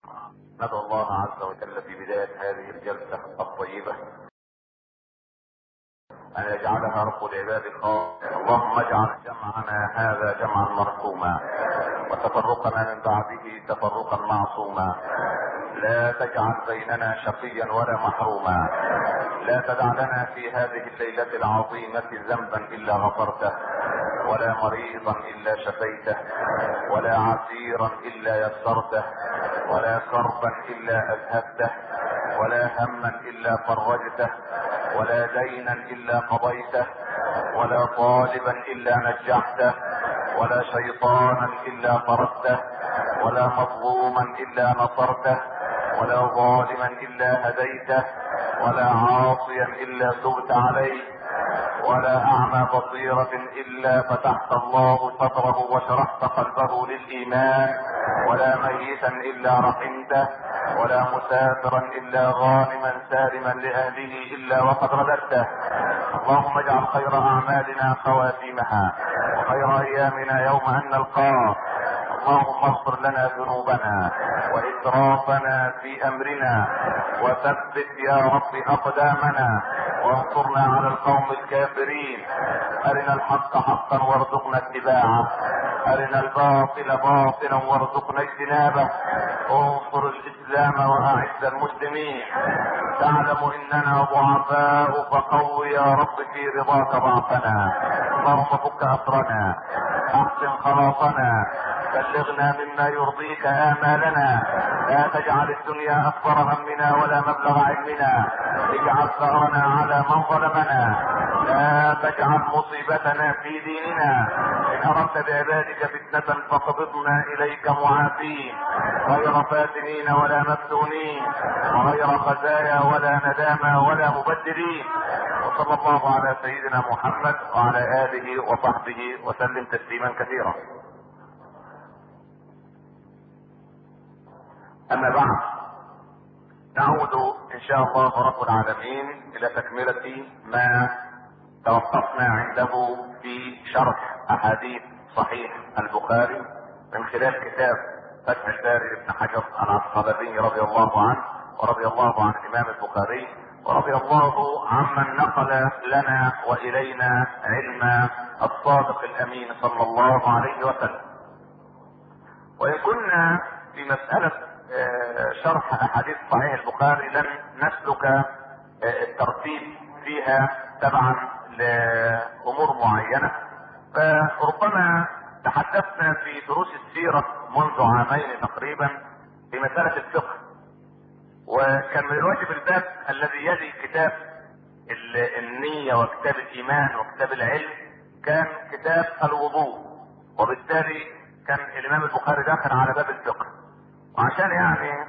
ندعو الله عز وجل في بداية هذه الجلسة الطيبة أن يجعلها رب العباد خالصة اللهم اجعل جمعنا هذا جمعا مرحوما وتفرقنا من بعده تفرقا معصوما لا تجعل بيننا شقيا ولا محروما لا تدع لنا في هذه الليلة العظيمة ذنبا إلا غفرته ولا مريضا إلا شفيته ولا عسيرا إلا يسرته ولا كربا إلا أذهبته ولا هما إلا فرجته ولا دينا إلا قضيته ولا طالبا إلا نجحته ولا شيطانا إلا طردته ولا مظلوما إلا نصرته ولا ظالما إلا هديته ولا عاصيا إلا تبت عليه ولا أعمى بصيرة إلا فتحت الله صدره وشرحت قلبه للإيمان ولا ميتا إلا رحمته ولا مسافرا إلا غانما سالما لأهله إلا وقد رددته اللهم اجعل خير أعمالنا خواتيمها وخير أيامنا يوم أن نلقاك اللهم اغفر لنا ذنوبنا واسرافنا في امرنا وثبت يا رب اقدامنا وانصرنا على القوم الكافرين ارنا الحق حقا وارزقنا اتباعه ارنا الباطل باطلا وارزقنا اجتنابه انصر الاسلام واعز المسلمين تعلم اننا ضعفاء فقو يا رب في رضاك ضعفنا اللهم فك اسرنا احسن خلاصنا بلغنا مما يرضيك آمالنا لا تجعل الدنيا أكبر همنا ولا مبلغ علمنا اجعل ثأرنا على من ظلمنا لا تجعل مصيبتنا في ديننا إن أردت بعبادك فتنة فقبضنا إليك معافين غير فاتنين ولا مفتونين وغير خزايا ولا ندامى ولا مبدلين وصلى الله على سيدنا محمد وعلى آله وصحبه وسلم تسليما كثيرا اما بعد نعود ان شاء الله رب العالمين الى تكملة ما توقفنا عنده في شرح احاديث صحيح البخاري من خلال كتاب فتح الباري لابن حجر العسقلاني رضي الله عنه ورضي الله عن الامام البخاري ورضي الله عمن نقل لنا والينا علم الصادق الامين صلى الله عليه وسلم وان كنا في مسألة شرح احاديث صحيح البخاري لن نسلك الترتيب فيها تبعا لامور معينه فربما تحدثنا في دروس السيره منذ عامين تقريبا في مساله الفقه وكان من الواجب الباب الذي يلي كتاب النيه وكتاب الايمان وكتاب العلم كان كتاب الوضوء وبالتالي كان الامام البخاري داخل على باب الفقه وعشان يعني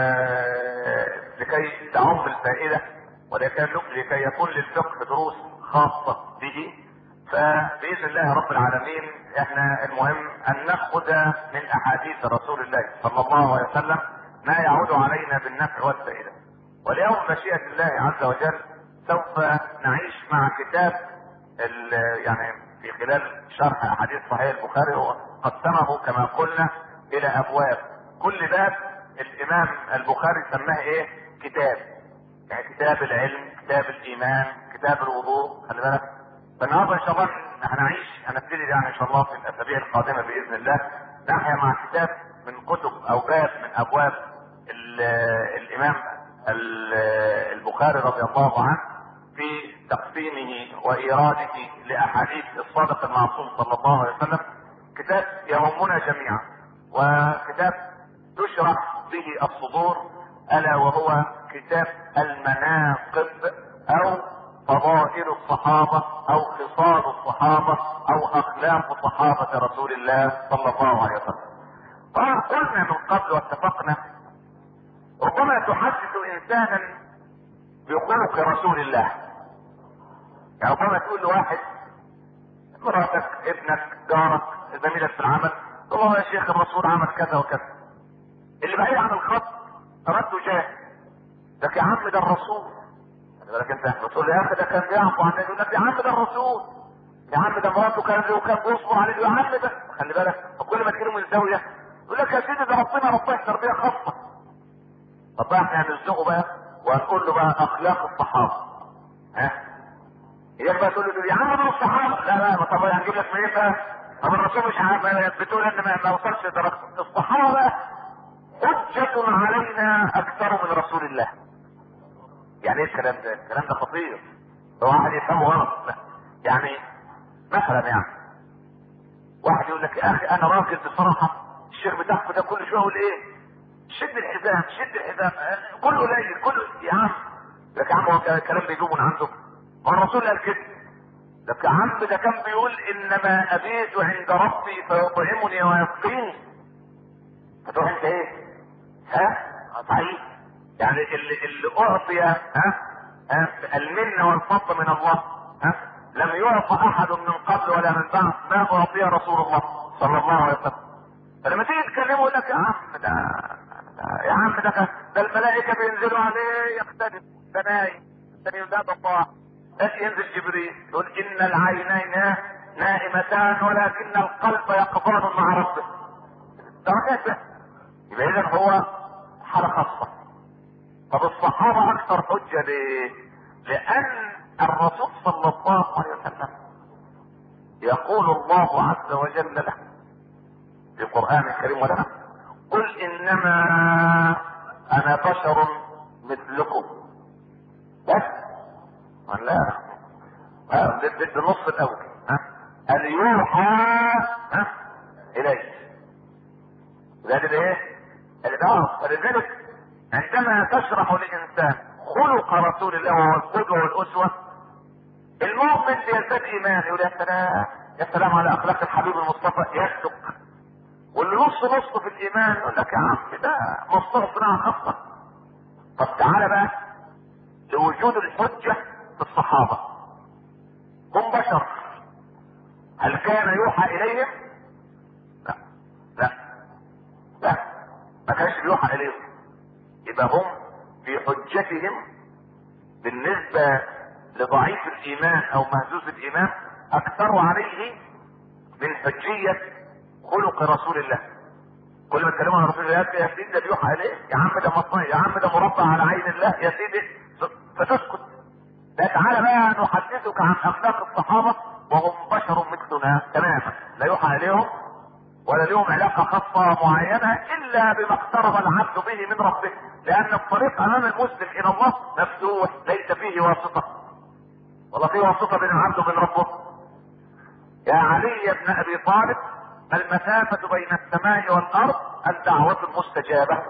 آه لكي تعم الفائدة ولكي لكي يكون للفقه دروس خاصة به فبإذن الله رب العالمين احنا المهم ان نأخذ من احاديث رسول الله صلى الله عليه وسلم ما يعود علينا بالنفع والفائدة واليوم مشيئة الله عز وجل سوف نعيش مع كتاب يعني في خلال شرح احاديث صحيح البخاري وقسمه كما قلنا الى ابواب كل باب الامام البخاري سماه ايه كتاب يعني كتاب العلم كتاب الايمان كتاب الوضوء خلي بالك فالنهارده ان شاء الله هنعيش هنبتدي يعني ان شاء الله في الاسابيع القادمه باذن الله نحيا مع كتاب من كتب او باب من ابواب الامام البخاري رضي الله عنه في تقسيمه وايراده لاحاديث الصادق المعصوم صلى الله عليه وسلم كتاب يهمنا جميعا وكتاب تشرح به الصدور الا وهو كتاب المناقب او فضائل الصحابة او خصال الصحابة او اخلاق صحابة رسول الله صلى الله عليه وسلم طبعا قلنا من قبل واتفقنا ربما تحدث انسانا بخلق رسول الله يعني ربما تقول لواحد مراتك ابنك جارك زميلك في العمل تقول له يا شيخ الرسول عمل كذا وكذا اللي بعيد عن الخط رده جاهل لك يا عم ده الرسول خلي بالك انت بتقول يا اخي ده كان بيعفو عن يقول لك يا عم ده الرسول يا عم ده مراته كان وكان بيصبر عليه يا عم ده خلي بالك كل ما تجيله من الزاويه يقول لك يا سيدي ده ربنا ربنا تربيه خاصه طب بقى احنا هنزنقه بقى وهنقول له بقى اخلاق الصحابه ها هي بقى تقول له يا عم دول الصحابه لا لا ما طب هنجيب لك منين بقى طب الرسول مش عارف بتقول ان ما ما وصلش درجه الصحابه حجة علينا اكثر من رسول الله يعني ايه الكلام ده الكلام ده خطير لو واحد يفهمه غلط يعني مثلا يعني واحد يقول لك يا اخي انا راجل بصراحه الشيخ بتاعكم ده كل شويه يقول ايه شد الحزام شد الحزام آه، كله قليل كله يا عم لك يا عم هو كان الكلام بيجيبه من عنده هو الرسول قال كده لك يا عم ده كان بيقول انما ابيت عند ربي فيطعمني ويسقيني هتروح انت ايه ها صحيح يعني اللي, اللي اعطي ها ها المنه والفضل من الله ها لم يعط احد من قبل ولا من بعد ما اعطي رسول الله صلى الله عليه وسلم فلما تيجي تكلمه يقول لك يا عم ده, ده يا عم ده ده الملائكه بينزلوا عليه يختلف ده نايم ده ده الله ينزل جبريل يقول ان العينين نائمتان ولكن القلب يقظان مع ربه درجات يبقى اذا هو حالة خاصة طب الصحابة اكثر حجة ليه؟ لان الرسول صلى الله عليه وسلم يقول الله عز وجل له في القرآن الكريم ولنا قل انما انا بشر مثلكم بس لا بالنص الاول ها هل يوحى ها اليه ذلك ايه اه ولذلك عندما تشرح للانسان خلق رسول الله وهو القدوه والاسوه المؤمن بيزداد ايمان يقول يا سلام يا سلام على اخلاق الحبيب المصطفى يصدق واللي نص نص في الايمان يقول لك يا عم ده مصطفى صناعه خاصه طب تعالى بقى لوجود الحجه في الصحابه هم بشر هل كان يوحى اليهم لا لا لا ما كانش بيوحى اليهم يبقى هم في حجتهم بالنسبة لضعيف الايمان او مهزوز الايمان اكثروا عليه من حجية خلق رسول الله كل ما اتكلموا عن رسول الله يا سيدي ده بيوحى اليه يا عم ده مصنع يا عم ده مربع على عين الله يا سيدي فتسكت لا تعالى بقى نحدثك عن اخلاق الصحابة وهم بشر مثلنا تماما لا يوحى اليهم ولا لهم علاقة خاصة معينة الا بما اقترب العبد به من ربه لان الطريق امام المسلم الى الله مفتوح ليس فيه واسطة ولا فيه واسطة بين العبد وبين ربه يا علي بن ابي طالب المسافة بين السماء والارض الدعوة المستجابة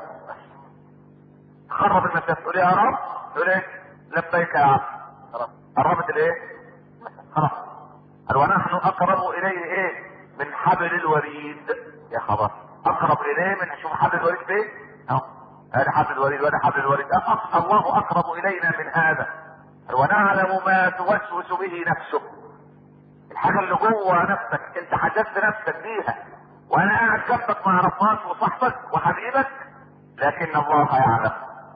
خرب المسافة تقول يا رب تقول ايه لبيك يا عبد خلاص قربت الايه خلاص قال ونحن اقرب اليه ايه من حبل الوريد يا خبر اقرب اليه من شوف حبل الوريد فين اهو هذا حبل الوريد وهذا حبل الوريد أه الله اقرب الينا من هذا ونعلم ما توسوس به نفسه الحاجة اللي جوه نفسك انت حدثت نفسك بيها وانا قاعد جنبك مع رفاق وصاحبك وحبيبك لكن الله يعلم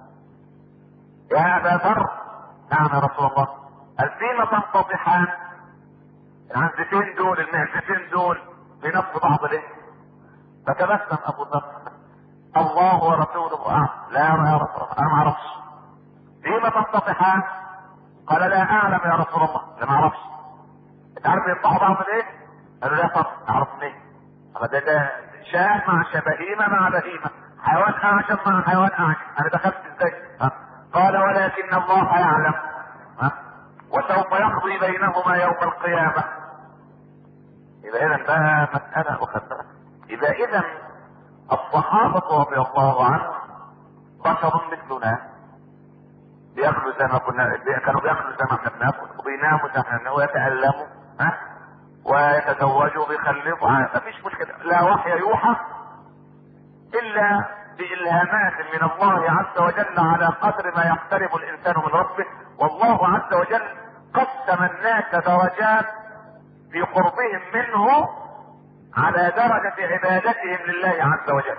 يا ابا ذر نعم يا رسول الله قال فيما تنتضحان العنزتين دول المعزتين دول في نفس بعض ليه فتبسم ابو ذر الله ورسوله اعلم لا يا رسول الله انا ما اعرفش فيما تنتضحان قال لا اعلم يا رسول الله لا ما اعرفش انت عارف ينطحوا بعض ليه قالوا لا طب اعرف ليه قال ده ده شاه مع بهيمه مع بهيمه حيوان اعجم مع حيوان اعجم انا دخلت ازاي ها؟ قال ولكن الله يعلم ها؟ وسوف يقضي بينهما يوم القيامة يبقى اذا بقى مسألة وخدها يبقى اذا الصحابة رضي الله عنهم بشر مثلنا بياكلوا زي ما كنا كانوا بياكلوا زي ما احنا بناكل وبيناموا زي ما احنا ويتألموا ها ويتزوجوا ويخلفوا ما فيش مشكلة لا وحي يوحى الا بإلهامات من الله عز وجل على قدر ما يقترب الإنسان من ربه والله عز وجل قسم الناس درجات في قربهم منه على درجة عبادتهم لله عز وجل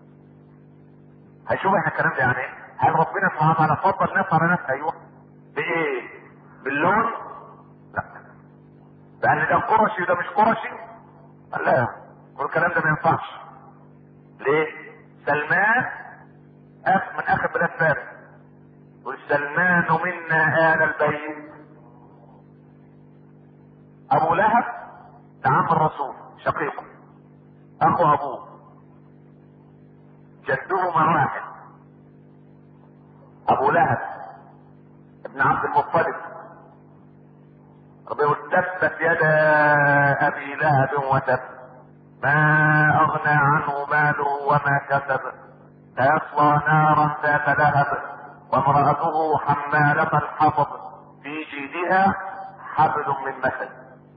هشوف احنا الكلام ده يعني ايه هل ربنا سبحانه وتعالى فضل ناس على ناس ايوه بايه باللون لا لان ده قرشي وده مش قرشي لا كل الكلام ده ما ينفعش ليه سلمان اخ من اخر بلاد فارس يقول سلمان منا آل البيت ابو لهب ده عم الرسول شقيقه اخو ابوه جدهما واحد ابو لهب ابن عبد المطلب ربنا يقول تبت يدا ابي لهب وتب ما اغنى عنه ماله وما كسب سيصلى نارا ذات لهب وامرأته حمالة الحطب في جيدها حبل من مسد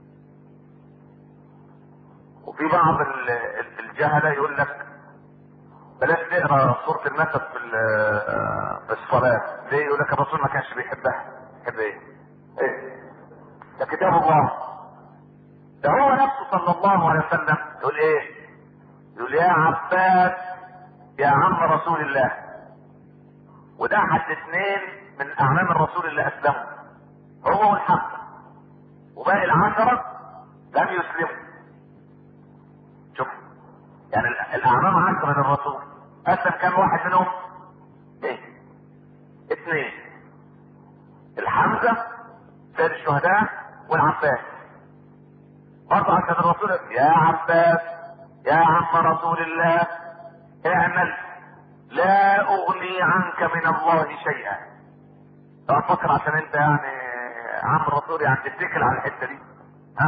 وفي بعض ال- ال- الجهلة يقول لك بلاش تقرا سورة المسد في ال- في الصلاة ليه يقول لك الرسول ما كانش بيحبها يحب ايه؟ ايه؟ ده كتاب الله ده هو نفسه صلى الله عليه وسلم يقول ايه؟ يقول يا عباس يا عم رسول الله وده حد اثنين من اعلام الرسول اللي اسلموا هو والحق وباقي العشرة لم يسلموا شوف يعني ال- الاعمام عشرة للرسول اسلم كم واحد منهم ايه اثنين الحمزة سيد الشهداء والعباس برضه عشان الرسول يا عباس يا عم رسول الله اعمل لا اغني عنك من الله شيئا لو فكر عشان انت يعني عم الرسول يعني تتكل على الحته دي ها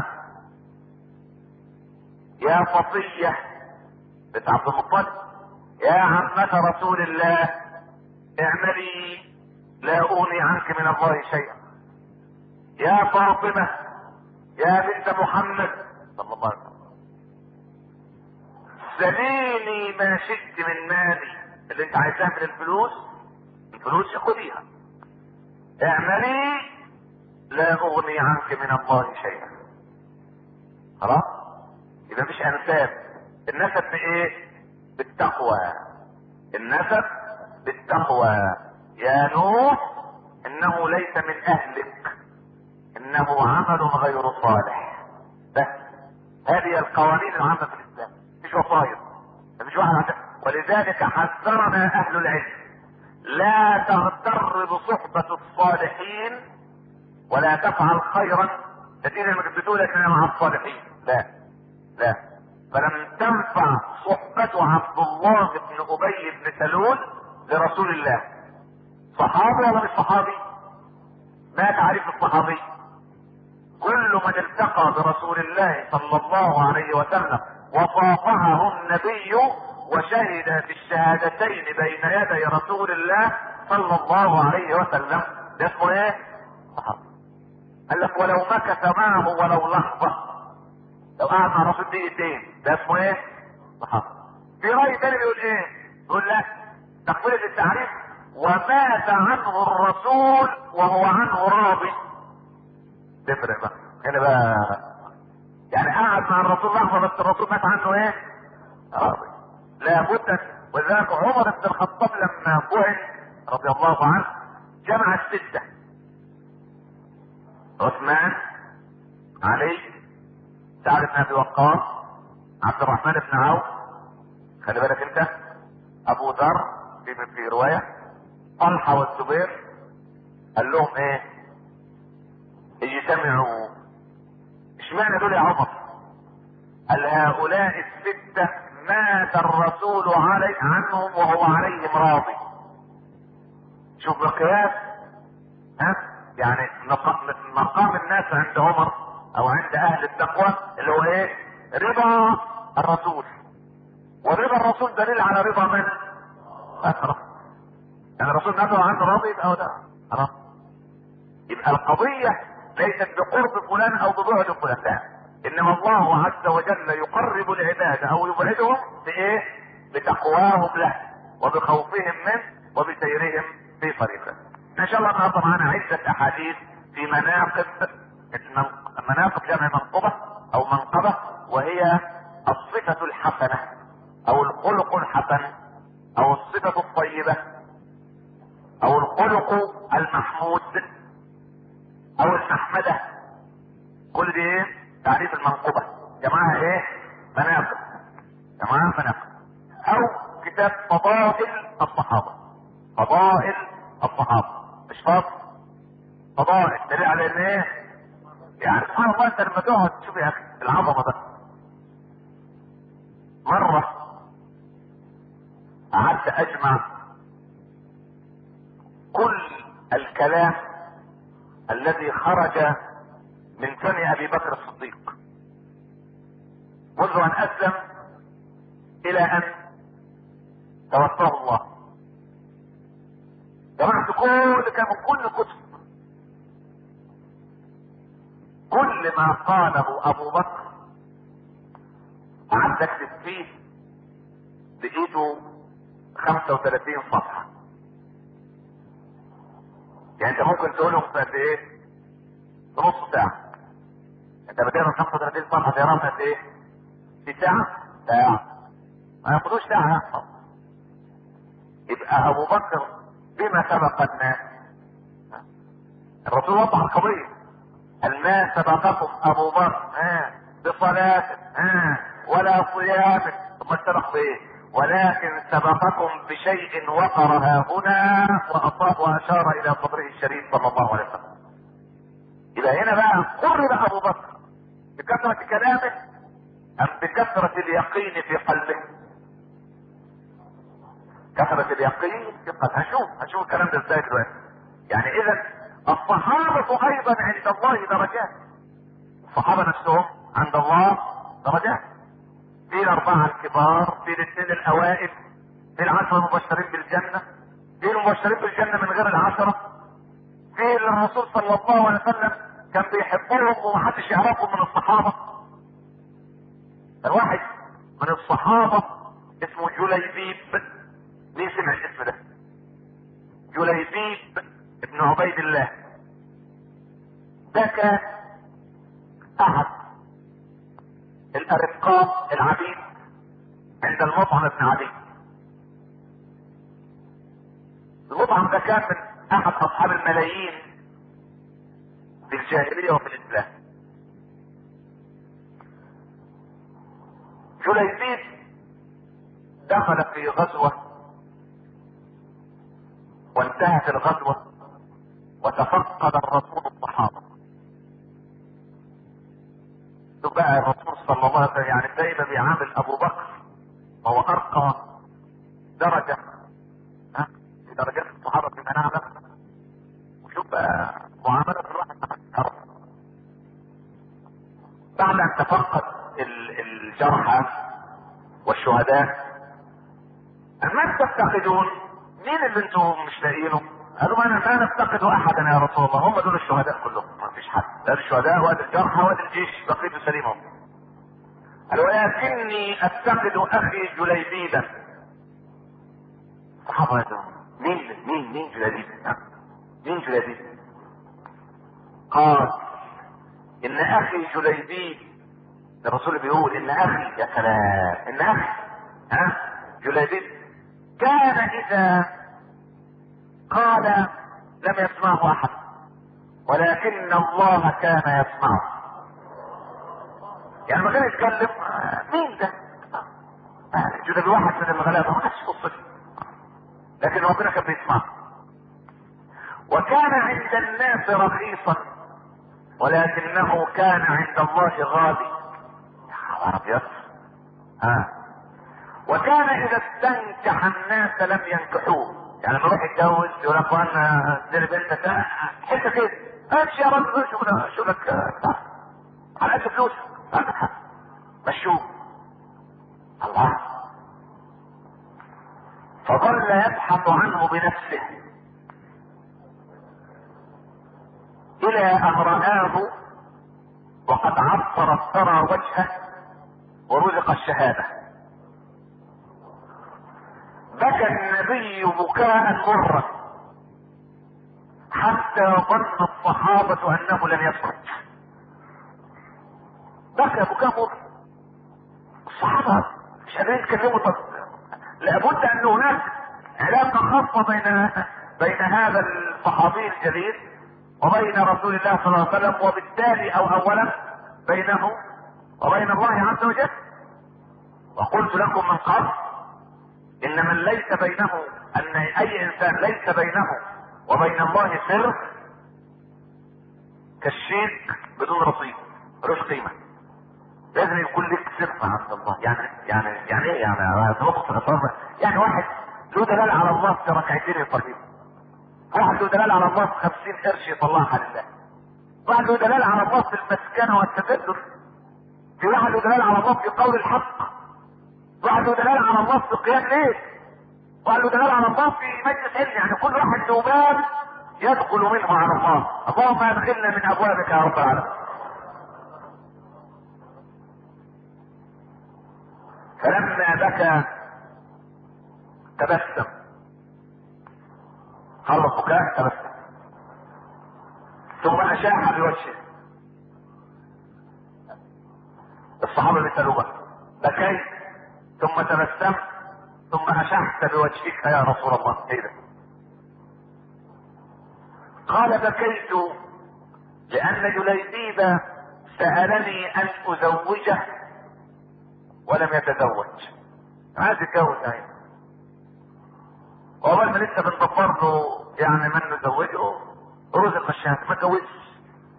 يا صفية بنت عبد المطلب يا عمة رسول الله اعملي لا اغني عنك من الله شيئا يا فاطمة يا بنت محمد صلى الله عليه وسلم سليني ما شئت من مالي اللي انت عايزاه من الفلوس الفلوس خذيها اعملي لا اغني عنك من الله شيئا خلاص يبقى مفيش انساب النسب بايه بالتقوى النسب بالتقوى يا نوح انه ليس من اهلك انه عمل غير صالح بس هذه القوانين العامة في الاسلام مفيش وصايا مفيش واحد عشان. ولذلك حذرنا اهل العلم لا تغتر بصحبة الصالحين ولا تفعل خيرا تدين انك بتقول احنا مع الصالحين لا لا فلم تنفع صحبة عبد الله بن ابي بن سلول لرسول الله صحابي ولا مش صحابي ما تعريف الصحابي كل من التقى برسول الله صلى الله عليه وسلم وصافحه النبي وشهد في الشهادتين بين يدي رسول الله صلى الله عليه وسلم ده اسمه ايه؟ صحابي قال لك ولو مكث معه ولو لحظة لو قعد مع الرسول دقيقتين ده اسمه ايه؟ صحابي في رأي تاني بيقول ايه؟ يقول لا تقبيل التعريف ومات عنه الرسول وهو عنه راضي تفرق بقى هنا بقى يعني قعد مع الرسول لحظة بس الرسول مات عنه ايه؟ راضي لابد ولذلك عمر بن الخطاب لما فهم رضي الله عنه جمع الستة عثمان علي سعد بن ابي وقاص عبد الرحمن بن عوف خلي بالك انت ابو ذر في في روايه طلحه والزبير قال لهم ايه اجتمعوا اشمعنى دول يا عمر قال هؤلاء الستة مات الرسول علي عنهم وهو عليهم راضي شوف القياس ها يعني مقام, مقام الناس عند عمر او عند اهل التقوى اللي هو ايه رضا الرسول ورضا الرسول دليل على رضا من خلاص يعني الرسول نبه عنه راضي يبقى هو ده خلاص يبقى القضية ليست بقرب فلان او ببعد فلان لا انما الله عز وجل يقرب العباد او يبعدهم بايه بتقواهم له وبخوفهم منه وبسيرهم في طريقه ان شاء الله النهارده معانا عدة احاديث في مناقب مناقب جمع منقبة او منقبة وهي الصفة الحسنة او الخلق الحسن او الصفة الطيبة او الخلق المحمود او المحمدة كل دي ايه تعريف المنقبة جماعة ايه مناقب جماعة مناقب او كتاب فضائل الصحابة فضائل الصحابة مش فضل فضائل دليل على ان ايه يعني سبحان الله انت لما تقعد تشوف يا اخي العظمة ده مرة قعدت اجمع كل الكلام الذي خرج من فم ابي بكر الصديق منذ ان اسلم الى ان توفاه الله جمعت كل كان من كل كتب كل ما قاله ابو بكر قعدت اكتب فيه بايده 35 صفحه يعني انت ممكن تقولهم في قد ايه؟ في نص ساعه انت بتعمل 35 صفحه تقراهم في قد ايه؟ في ساعه؟ ساعه ما ياخدوش ساعه يحفظ يبقى ابو بكر بما سبق الناس الرسول وضح القضيه ما سبقكم ابو بكر ها بصلاة ها ولا صيام ثم سبق بايه ولكن سبقكم بشيء وقر ها هنا واصاب واشار الى صدره الشريف صلى الله عليه وسلم يبقى هنا بقى قرر ابو بكر بكثرة كلامه ام بكثرة اليقين في قلبه كثرة اليقين في قلبه هنشوف هنشوف الكلام ده ازاي دلوقتي يعني اذا الصحابة ايضا عند الله درجات الصحابة نفسهم عند الله درجات في الاربعة الكبار في الاثنين الاوائل في العشرة المبشرين بالجنة في المبشرين بالجنة من غير العشرة في الرسول صلى الله عليه وسلم كان بيحبهم ومحدش يعرفهم من الصحابة الواحد من الصحابة اسمه جليبيب مين سمع الاسم ده جليبيب ابن عبيد الله ده كان احد الارقاء العبيد عند المطعم بن عدي المطعم ده كان من احد اصحاب الملايين في الجاهليه وفي الاسلام جليبيب دخل في غزوه وانتهت الغزوه وتفقد الرسول الصحابه شوف بقى الرسول صلى الله عليه وسلم يعني دايما بيعامل ابو بكر وهو ارقى درجه ها في درجات الصحابه فيما نعلم وشوف بقى معامله الواحد مع بعد ان تفقد الجرحى والشهداء ما تفتقدون مين اللي انتم مش لاقيينه؟ قالوا ما ما نفتقد احدا يا رسول الله هم دول الشهداء كلهم ما فيش حد لا الشهداء ولا الجرحى ولا الجيش بقيته سليمه قال ولكني افتقد اخي جليبيبا صحابه مين مين مين جليبيب مين جليبيب قال ان اخي جليبيب الرسول بيقول ان اخي يا سلام ان اخي ها جليبيب كان اذا قال لم يسمعه احد ولكن الله كان يسمعه يعني ما كان يتكلم مين ده جلد واحد من الغلابه ما حدش يبص لكن ربنا كان بيسمعه وكان عند الناس رخيصا ولكنه كان عند الله غالي يا ابيض ها وكان اذا استنكح الناس لم ينكحوه يعني لما يروح يتجوز يقول لك انا اديني بنتك حته كده امشي يا راجل شغلك شغلك على قد فلوسك مشوه الله فظل يبحث عنه بنفسه الى ان رآه وقد عطر الثرى وجهه ورزق الشهاده بكى النبي بكاء مرا حتى ظن الصحابة انه لن يسقط بكى بكاء مرا الصحابة مش قادرين يتكلموا طب لابد ان هناك علاقة خاصة بين بين هذا الصحابي الجليل وبين رسول الله صلى الله عليه وسلم وبالتالي او اولا بينه وبين الله عز وجل وقلت لكم من قبل ان من ليس بينه ان اي انسان ليس بينه وبين الله سر كالشيك بدون رصيد ملوش قيمه لازم يكون لك صفه عند الله يعني يعني يعني ايه يعني نقطه الاسرار يعني واحد له دلال على الله في ركعتين يصليهم واحد له دلال على الله في 50 قرش يطلعها لله واحد له دلال على الله في المسكنه والتكدر في واحد له دلال على الله في قول الحق واحد له دلال على الله في قيام ليل واحد له دلال على الله في مجلس علم يعني كل واحد له باب يدخل منه على الله اللهم ادخلنا من ابوابك يا رب العالمين فلما بكى تبسم خلص بكاء تبسم ثم اشاح بوجهه الصحابه بيسالوه بقى بكيت ثم تبسمت ثم اشحت بوجهك يا رسول الله ايه ده قال بكيت لان جليبيب سالني ان ازوجه ولم يتزوج عايز يتجوز يعني وأول ما لسه بندبر له يعني من نزوجه رزق الشهادة ما اتجوزش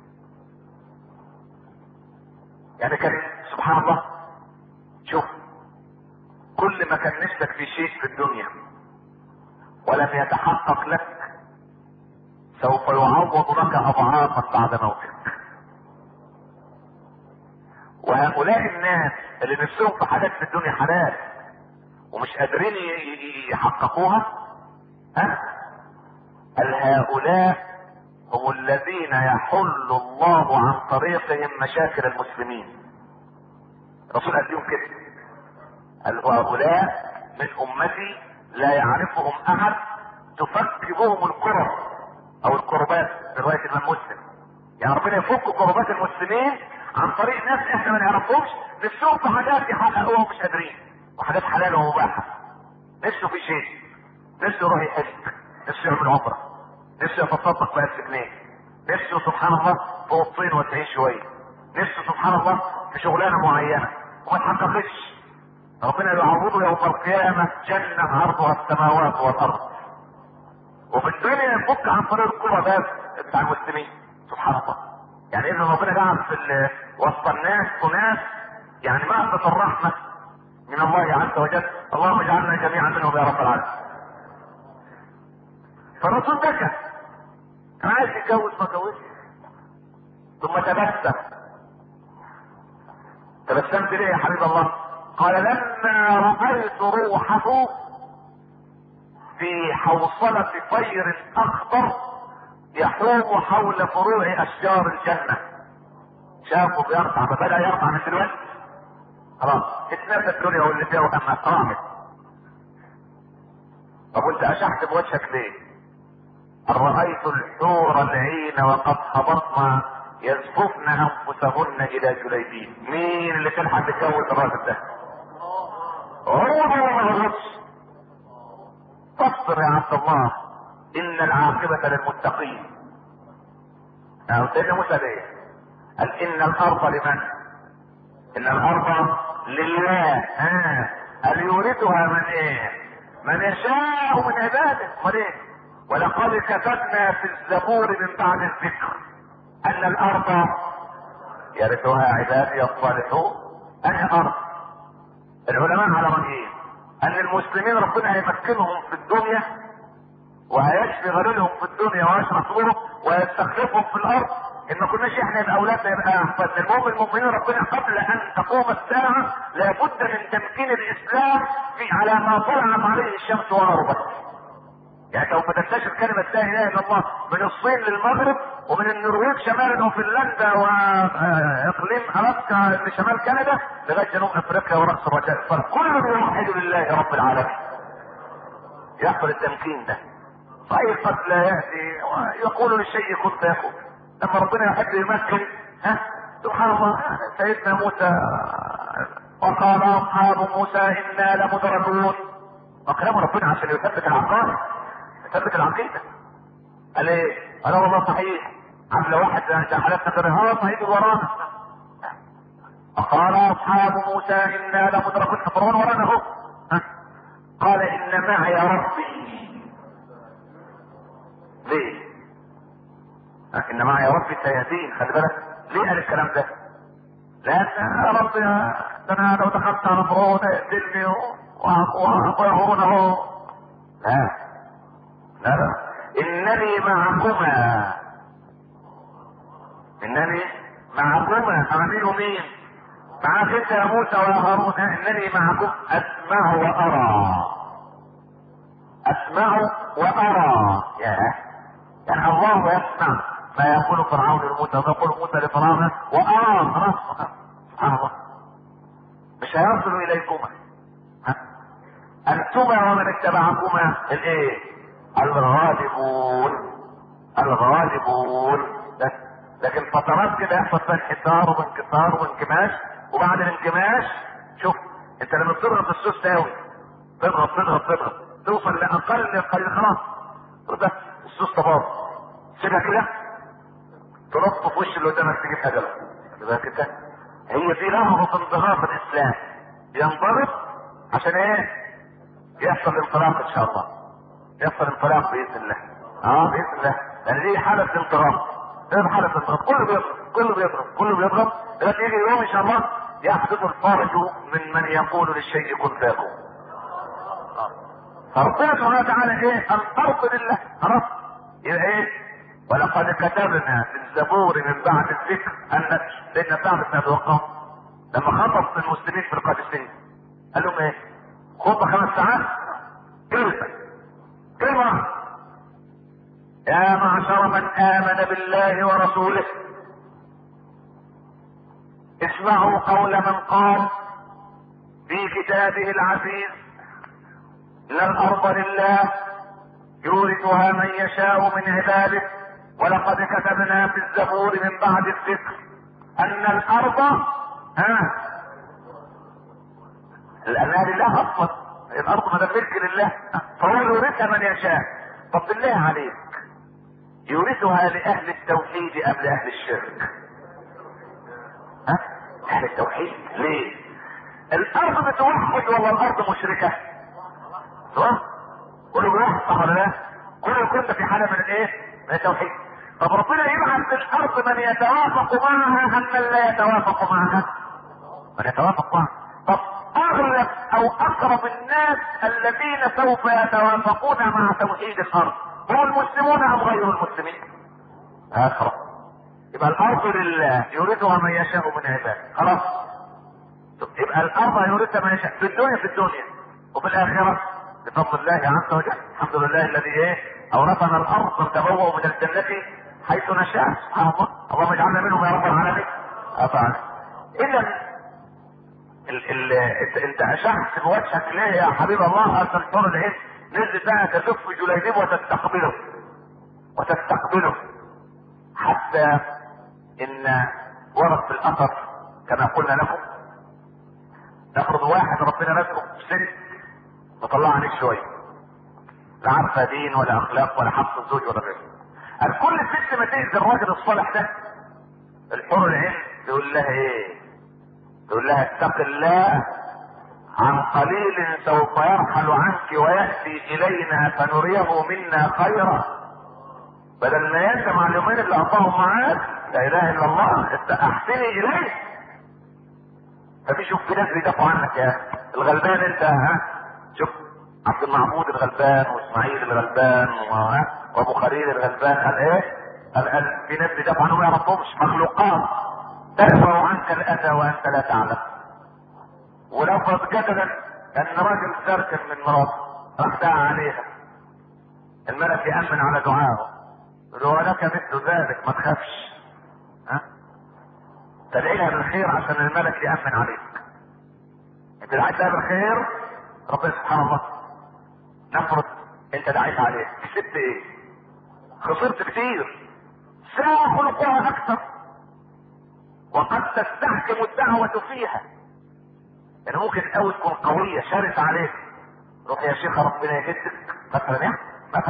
يعني كان سبحان الله شوف كل ما كان نفسك في شيء في الدنيا ولم يتحقق لك سوف يعوض لك اضعافا بعد موتك وهؤلاء الناس اللي نفسهم في حاجات في الدنيا حلال ومش قادرين يحققوها ها قال هؤلاء هم الذين يحل الله عن طريقهم مشاكل المسلمين الرسول قال لهم كده قال هؤلاء من امتي لا يعرفهم احد تفك بهم الكرب او الكربات في روايه الامام مسلم يعني ربنا يفك كربات المسلمين عن طريق ناس احنا ما نعرفهمش نفسهم في حاجات يحققوها ومش قادرين وحاجات حلال ومباحه نفسه في شيء نفسه يروح يحج نفسه يعمل عمره نفسه يتصدق ب 1000 جنيه نفسه سبحان الله في اوضتين وتعيش شويه نفسه سبحان الله في شغلانه معينه وما تحققش ربنا يعوضه يوم القيامه جنه عرضها السماوات والارض وفي الدنيا يفك عن طريق الكرة بس بتاع المسلمين سبحان الله يعني اذا ربنا جعل في وسط الناس اناس يعني مهبة الرحمة من الله عز وجل اللهم اجعلنا جميعا منهم يا رب العالمين فالرسول بكى كان عايز يتجوز ما اتجوزش ثم تبسم تبسمت ليه يا حبيب الله قال لما رأيت روحه في حوصلة طير أخضر يحوم حول فروع أشجار الجنة شافه بيرفع فبدأ يرفع من دلوقتي خلاص اتنفى الدنيا واللي فيها وأما قامت طب وانت أشحت بوجهك ليه؟ رأيت الحور العين وقد هبطن يزففن أنفسهن إلى جليبيب مين اللي تلحق تتجوز الراجل ده؟ هو ما غلطش فاصبر يا عبد الله ان العاقبة للمتقين او سيدنا موسى ليه قال ان الارض لمن ان الارض لله ها قال يورثها من ايه من يشاء من عباده امال ايه ولقد كتبنا في الزبور من بعد الذكر ان الارض يرثها عبادي الصالحون انهي ارض العلماء على رايين ان المسلمين ربنا هيمكنهم في الدنيا وهيشفي غلولهم في الدنيا ويشرح صدورهم ويستخلفهم في الارض ان ما كناش احنا يبقى اولادنا يبقى احفادنا المهم المؤمنين ربنا قبل ان تقوم الساعه لابد من تمكين الاسلام في على ما طلعت عليه الشمس وغربت يعني سوف تنتشر كلمة لا اله الا الله من الصين للمغرب ومن النرويج شمالا وفنلندا واقليم الاسكا لشمال كندا لغايه جنوب افريقيا وراس الرجاء فالكل بيوحد لله رب العالمين. يحصل التمكين ده. صحيح قد لا ياتي يقول للشيء كن فيكون. لما ربنا يحب يمكن ها سبحان الله سيدنا موسى وقال اصحاب موسى انا لمدركون وكلام ربنا عشان يثبت العقائد ثبت العقيدة قال ايه قال والله صحيح عم لو واحد حلفنا كده ها صحيح ورانا قال اصحاب موسى انا لمدركون فرعون ورانا اهو قال ان معي ربي ليه؟ ان معي ربي سيهدين خلي بالك ليه قال الكلام ده؟ لان يا رب يا ده انا لو دخلت على فرعون يقتلني ويهون اهو لا لا لا انني معكما انني معكما امين مين؟ معاك انت يا موسى ويا هارون انني معكم اسمع وارى اسمع وارى يا يعني الله يسمع ما يقول فرعون لموسى ويقول موسى لفرعون وارى خلاص سبحان الله مش هيصل اليكما انتما ومن اتبعكما الايه الغالبون الغالبون بس لكن فترات كده يحصل فيها انحسار وانكسار وانكماش وبعد الانكماش شوف انت لما بتضغط السوس قوي تضغط تضغط تضغط توصل لاقل قليل خلاص بس السوس تباظ سيبها كده ترص في وش اللي قدامك تجيب حجره يبقى كده هي دي لحظه انضغاط الاسلام ينضغط عشان ايه؟ يحصل انطلاق ان شاء الله يحصل انطلاق باذن الله اه باذن الله لان دي حاله انطلاق ايه حاله انطلاق كله بيضرب كله بيضرب كله بيضرب لكن يجي يوم ان شاء الله يحدث الفرج من من يقول للشيء كن فيكون فربنا سبحانه وتعالى ايه الارض لله خلاص يبقى ايه ولقد كتبنا في الزبور من بعد الذكر ان سيدنا سعد بن ابي وقاص لما خطب المسلمين في القادسيه قال لهم ايه؟ خطبه خمس ساعات كلمه كلمه يا معشر من امن بالله ورسوله اسمعوا قول من قال في كتابه العزيز ان الارض لله يورثها من يشاء من عباده ولقد كتبنا في الزبور من بعد الذكر ان الارض ها لانها لله اصلا الارض ما ملك لله فهو يورثها من يشاء طب بالله عليك يورثها لاهل التوحيد ام لاهل الشرك ها اهل التوحيد ليه الارض بتوحد ولا الارض مشركه صح كله بيوحد صح ولا لا كله يكون في حاله من الايه من التوحيد طب ربنا يبعث في الارض من يتوافق معها ام من لا يتوافق معها من يتوافق معها طب اغلب او اقرب الناس الذين سوف يتوافقون مع توحيد الارض هم المسلمون ام غير المسلمين اقرب يبقى الارض لله يورثها من يشاء من عباده خلاص يبقى الارض يورثها من يشاء في الدنيا في الدنيا وفي الاخره بفضل الله عز وجل الحمد لله الذي ايه اورثنا الارض نتبوأ من الجنه حيث نشاء سبحان الله اللهم اجعلنا منهم يا رب العالمين طبعا اذا ال ال انت انت اشعت بوجهك ليه يا حبيب الله ارسل حور العين نزل بقى تلف جليبيب وتستقبله وتستقبله حتى ان ورد في الاثر كما قلنا لكم نفرض واحد ربنا رزقه بسن وطلع عليك شويه لا عارفه دين ولا اخلاق ولا حق الزوج ولا غيره قال كل ست ما تأذي الراجل الصالح ده الحور العين يقول لها ايه يقول لها اتق الله عن قليل سوف يرحل عنك ويأتي إلينا فنريه منا خيرا بدل ما يندم على اليومين اللي قضاهم معاك لا إله إلا الله انت أحسني إليه ففي شوف في ناس بيدافعوا عنك يا الغلبان انت ها شوف عبد المعبود الغلبان واسماعيل الغلبان و... وابو خليل الغلبان قال ايه؟ قال, قال في ناس بيدافعوا عنهم يا ربهمش مخلوقات تدفع عنك الاذى وانت لا تعلم ولفظ جدلا ان راجل سركن من مراته راح دعا عليها الملك يامن على دعائه يقول له لك مثل ذلك ما تخافش ها تدعي لها بالخير عشان الملك يامن عليك انت دعيت لها بالخير ربنا سبحان الله نفرض انت دعيت عليه كسبت ايه خسرت كتير ساعة خلقها اكثر وقد تستحكم الدعوة فيها يعني ممكن الاول تكون قوية شرسة عليك روح يا شيخ ربنا يهدك مثلا يعني مثلا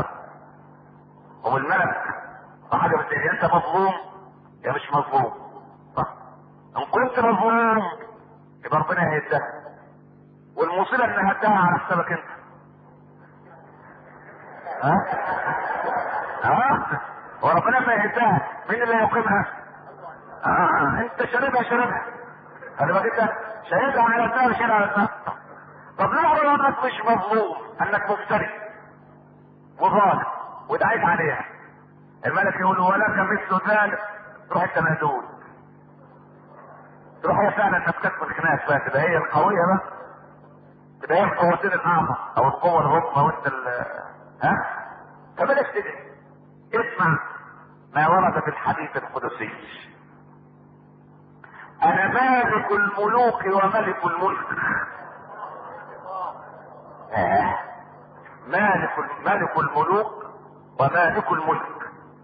والملك فحاجة بتقول انت مظلوم يا مش مظلوم صح ان كنت مظلوم يبقى ربنا هيهدك والمصيبة ان هدها على حسابك انت ها اه وربنا ما يهدها مين اللي يقيمها؟ اه انت شاربها شاربها خلي بالك انت شايلها على النار شايلها على النار طب لو انك مش مظلوم انك مفتري وظالم ودعيت عليها الملك يقول ولك مثل ذلك تروح انت مهدود تروح هي فعلا تفتك من خناقك بقى تبقى هي القويه بقى تبقى هي القوتين الاعظم او القوه العظمى وانت ال ها فبلاش تدعي اسمع ما ورد في الحديث القدسي انا مالك الملوك وملك الملك آه. مالك مالك الملوك ومالك الملك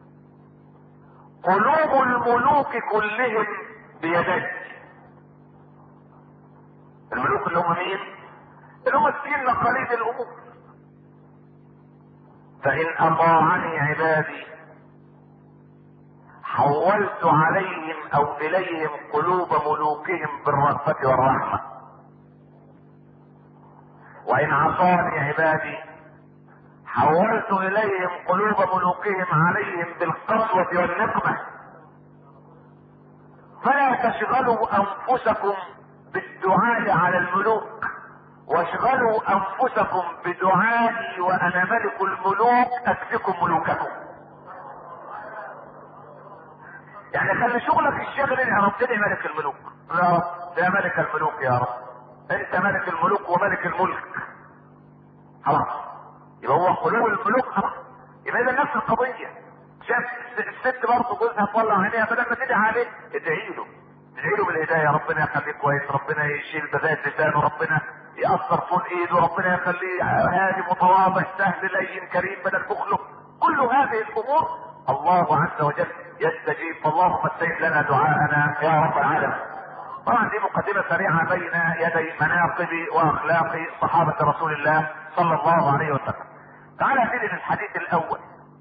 قلوب الملوك كلهم بيدي الملوك اللي هم مين اللي هم مسكين مقاليد الامور فان اطاعني عبادي حولت عليهم او اليهم قلوب ملوكهم بالرأفة والرحمة وان عصاني عبادي حولت اليهم قلوب ملوكهم عليهم بالقسوة والنقمة فلا تشغلوا انفسكم بالدعاء على الملوك واشغلوا انفسكم بدعائي وانا ملك الملوك اكفكم ملوككم يعني خلي شغلك الشغل يا رب تدعي ملك الملوك يا رب يا ملك الملوك يا رب انت ملك الملوك وملك الملك خلاص يبقى هو قلوب الملوك خلاص يبقى اذا نفس القضيه شاف الست برضه جوزها طلع عينيها بدل ما تدعي عليه ادعي له ادعي له بالهدايه ربنا يخليه كويس ربنا يشيل بذات لسانه ربنا يأثر طول ايده ربنا يخليه هادي متواضع سهل لين كريم بدل بخله كل هذه الامور الله عز وجل يستجيب فاللهم استجب لنا دعاءنا يا رب العالمين طبعا دي مقدمة سريعة بين يدي مناقب واخلاق صحابة رسول الله صلى الله عليه وسلم تعالى نبتدي الحديث الاول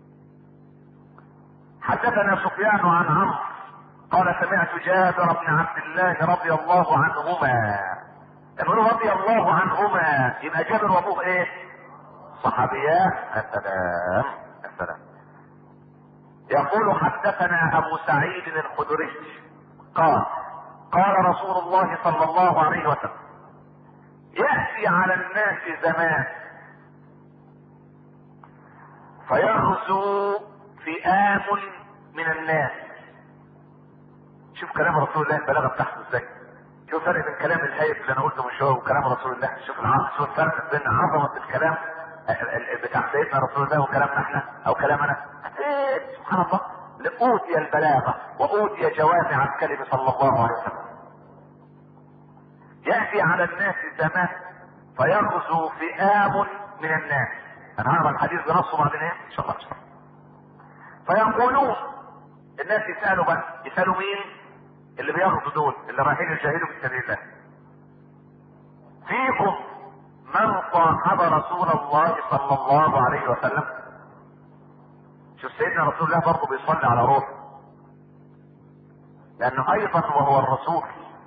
حدثنا سفيان عن عمرو قال سمعت جابر بن عبد الله رضي الله عنهما يقول رضي الله عنهما يبقى جابر وابوه ايه صحابيات السلام السلام يقول حدثنا ابو سعيد الخدري قال قال رسول الله صلى الله عليه وسلم ياتي على الناس زمان فيغزو فئام من الناس شوف كلام رسول الله البلاغه بتاعته ازاي شوف فرق بين كلام الهيئة اللي انا قلته من شويه وكلام رسول الله شوف العظم شوف الفرق بين عظمه الكلام بتاع سيدنا رسول الله وكلامنا احنا او كلامنا سبحان الله اوتي البلاغه واوتي جوامع الكلم صلى الله عليه وسلم ياتي على الناس زمان فيغزو فئام من الناس انا هقرا الحديث بنصه بعدين ايه ان شاء الله فيقولون الناس يسالوا بقى يسالوا مين اللي بياخدوا دول اللي رايحين يجاهدوا في سبيل الله فيكم من صاحب رسول الله صلى الله عليه وسلم شوف سيدنا رسول الله برضه بيصلي على روحه لانه ايضا وهو الرسول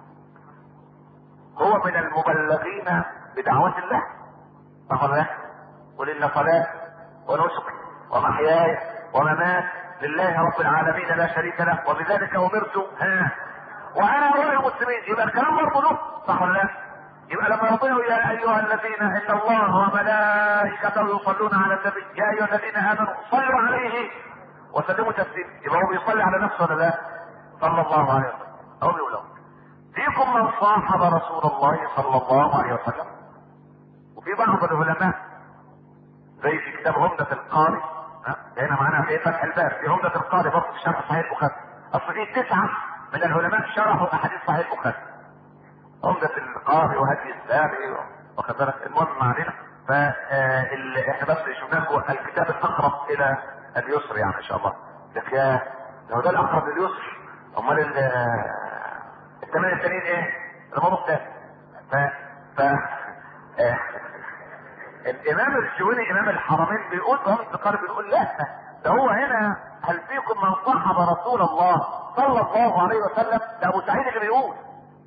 هو من المبلغين بدعوة الله صح ولا قل ان صلاة ونسك ومحياي وممات لله رب العالمين لا شريك له وبذلك امرت ها وانا اولى المسلمين يبقى الكلام برضه له صح ولا لا؟ يبقى لما ربنا يا ايها الذين ان الله وملائكته يصلون على النبي يا ايها الذين امنوا صلوا عليه وسلموا تسليما يبقى هو بيصلي على نفسه ولا لا؟ صلى الله عليه وسلم او بيقول له فيكم من صاحب رسول الله صلى الله عليه وسلم وفي بعض العلماء زي في كتاب عمدة القاري هنا معانا في فتح الباب في عمدة القاري برضه في شرح صحيح البخاري اصل في تسعة من العلماء شرحوا احاديث صحيح البخاري عمدة القاري وهدي السابي واخد بالك المهم ما علينا فاحنا بس شفنا لكم الكتاب الاقرب الى اليسر يعني ان شاء الله لك يا لو ده الاقرب لليسر امال الثمانية التانيين ايه؟ الموضوع ده ف ف آه. الامام الشويني امام الحرمين بيقول فهم البخاري بيقول لا ده هو هنا هل فيكم من صاحب رسول الله صلى الله عليه وسلم ده ابو سعيد اللي بيقول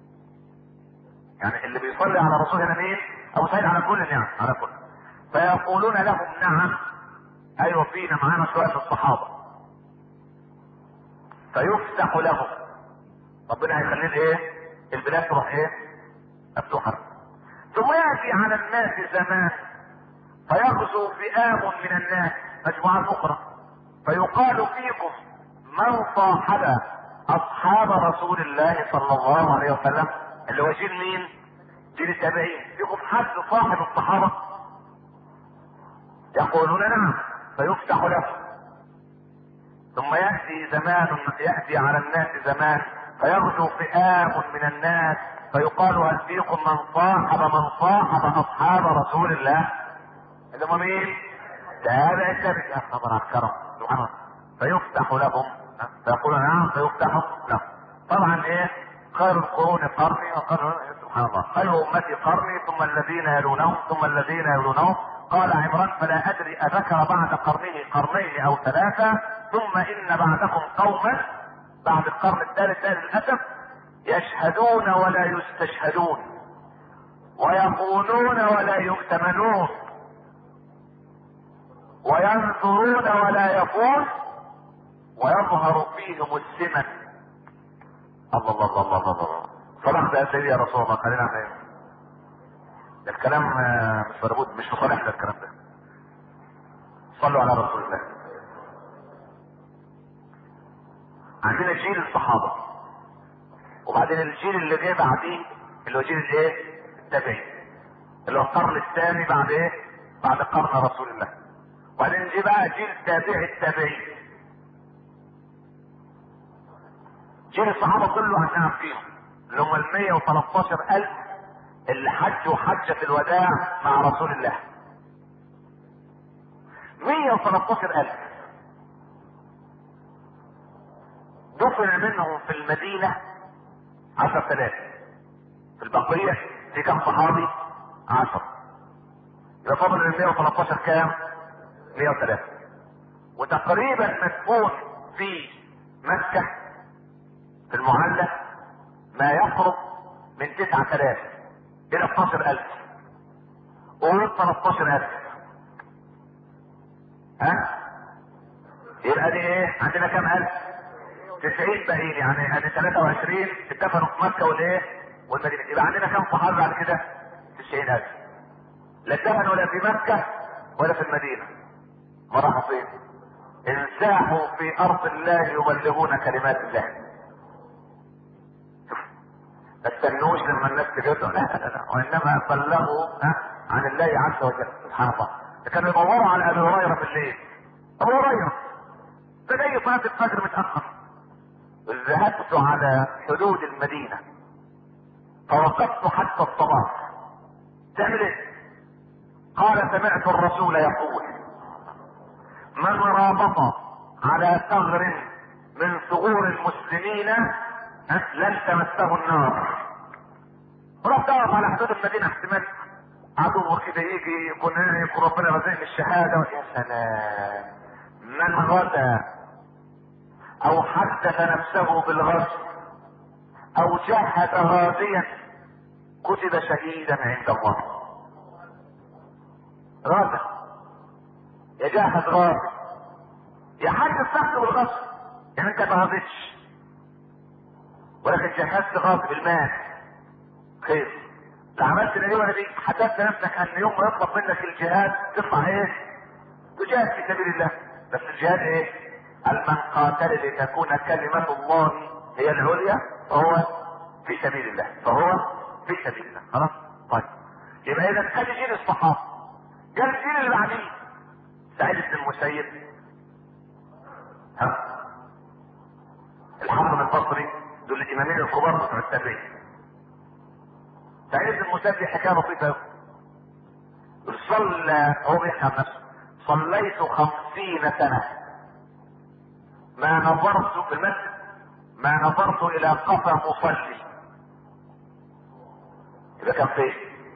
يعني اللي بيصلي على الرسول هنا مين؟ ابو سعيد على كل يعني على كل فيقولون لهم نعم ايوه فينا معانا شويه من الصحابه فيفتح لهم ربنا هيخليه ايه البلاد تروح ايه مفتوحه ثم ياتي على الناس زمان فيغزو فئام من الناس مجموعات اخرى فيقال فيكم من صاحب اصحاب رسول الله صلى الله عليه وسلم اللي هو جيل مين؟ جيل التابعين فيكم حد صاحب الصحابه يقولون نعم فيفتح له ثم ياتي زمان ياتي على الناس زمان فيغزو فئام من الناس فيقال هل فيكم من صاحب من صاحب اصحاب رسول الله اللي هم مين؟ تابع التابع يا خبر على الكرم سبحان الله فيفتح لهم فيقول نعم فيفتح لهم طبعا ايه خير القرون قرني وقرن سبحان الله خير امتي قرني ثم الذين يلونهم ثم الذين يلونهم قال عمران فلا ادري اذكر بعد قرنه قرنين او ثلاثه ثم ان بعدكم قوما بعد القرن الثالث للاسف يشهدون ولا يستشهدون ويخونون ولا يؤتمنون وينظرون ولا يفون ويظهر فيهم السمن الله الله الله الله الله صلاح ده سيدي يا رسول الله خلينا نعمل ده الكلام مش مربوط مش في صالحنا الكلام ده صلوا على رسول الله عندنا جيل الصحابة وبعدين الجيل اللي جاي بعديه اللي هو جيل الايه؟ التابعين اللي هو القرن الثاني بعد ايه؟ بعد قرن رسول الله وبعدين جه بقى جيل تابع التابعين جيل الصحابة كله احنا عارفينهم اللي هم ال 113 ألف اللي حجوا حجة الوداع مع رسول الله 113 ألف دفن منهم في المدينة 10000 في البقية في كم صحابي؟ 10 يبقى فاضل ال 113 كام؟ 103 وتقريبا مدفون في مكة في المعلى ما يقرب من 9000 الى 12000 قول 13000 ها يبقى دي ايه عندنا كام الف 90 باقيين يعني ادي 23 اتفقوا في مكه والايه والمدينه يبقى عندنا كام صحابي بعد كده 90000 لا اتفقوا ولا في مكه ولا في المدينه ما راحوا فين انساحوا في ارض الله يبلغون كلمات الله ما استنوش لما الناس تجدهم لا لا لا وانما بلغوا عن الله عز وجل سبحان الله كانوا يدوروا على ابي هريره في الليل ابو هريره ده جاي صلاه الفجر متاخر ذهبت على حدود المدينه فوقفت حتى الصباح تعمل ايه؟ قال سمعت الرسول يقول من رابط على ثغر من ثغور المسلمين لن تمسه النار رحت اقف على حدود المدينه احتمال عدو كده يجي يكون يكون ربنا رزقني الشهاده يا سلام من غدا او حدث نفسه بالغزو او جهد غازيا كتب شهيدا عند الله غازا يجهز غازي يحدث نفسه بالغزو يعني انت ما غزتش ولكن جهزت غاصب المال خير لا عملت ايه ولا دي حددت نفسك ان يوم ما يطلب منك الجهاد تطلع ايه تجاهد في سبيل الله بس الجهاد ايه قال من قاتل لتكون كلمة الله هي العليا فهو في سبيل الله فهو في سبيل الله خلاص طيب يبقى اذا ادي جيل الصحابة جاء الجيل اللي بعديه سعيد بن المسيب ها الحسن البصري دول الامامين الكبار بتوع التابعين سعيد بن المسيب حكايه بسيطه صلى هو بيحكي عن نفسه صليت خمسين سنة ما نظرت في المسجد ما نظرت الى قفا مصلي يبقى كان فين؟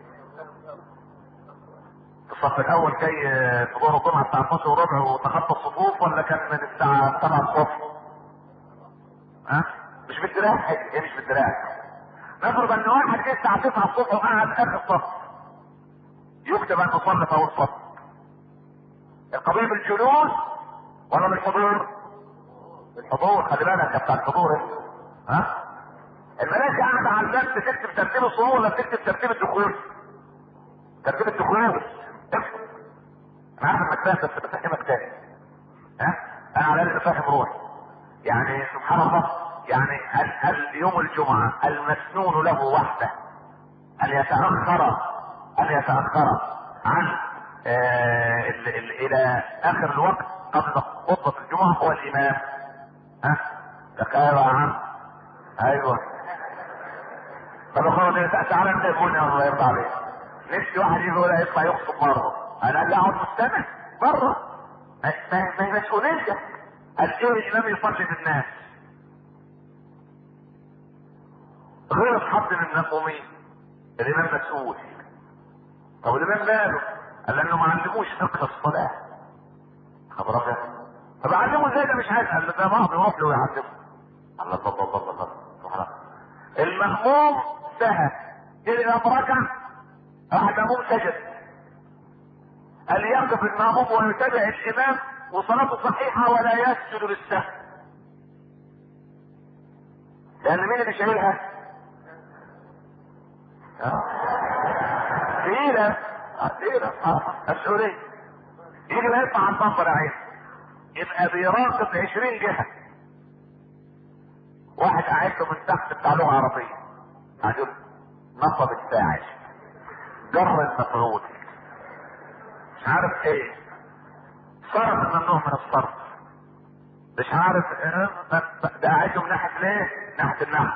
الصف الاول جاي في دور الجمعه الساعه 12 وربع وتخطى الصفوف ولا كان من الساعه 7 الصبح؟ ها؟ مش بالدراع هي مش بالدراع نفرض ان واحد جه الساعه 9 الصبح وقعد اخر الصف يكتب انه صلى في اول صف القضيه بالجلوس ولا بالحضور؟ بالحضور خلي بالك يا بتاع الحضور انت. ها؟ الملائكه قاعده على الباب بتكتب ترتيب الصور ولا بتكتب ترتيب الدخول؟ ترتيب الدخول اكتب انا عارف انك فاهم بس بفهمك تاني ها؟ انا على الاقل فاهم روحي يعني سبحان الله يعني ال- ال- يوم الجمعه المسنون له وحده ان يتاخر ان يتاخر عن آه ال ال الى اخر الوقت قبل خطبه الجمعه هو الامام ها تخيل يا عم ايوه طب خلاص تعالى انت يقول يا الله يرضى عليك نفسي واحد يجي يقول يطلع يخطب مره انا لا اقعد مستمع مره ما ما- ما هي مسؤوليه قال ايه الامام يصلي بالناس غير حد من المأمومين الامام مسؤول طب الامام ماله قال لانه ما علموش فقه الصلاه خبر ابيض طب علمه ازاي ده مش عايز قال له ده بعض يروح له ويعلمه الله الله الله الله الله سبحان الله المأموم سهى جه الامام ركع راح المأموم سجد قال يقف المأموم ويتابع الامام وصلاته صحيحه ولا يسجد للسهو لان مين اللي شايلها؟ آه. تقيلة آه، تقيلة آه، مسؤولية يجي بقى يطلع على المنبر يا عيني يبقى بيراقب 20 جهة واحد قاعد له من تحت بتاع لغة عربية قاعد يقول نصب الساعد جر المفعول مش عارف ايه صرف ممنوع من الصرف مش عارف إيه، ده قاعد له من ناحية ليه؟ ناحية النحو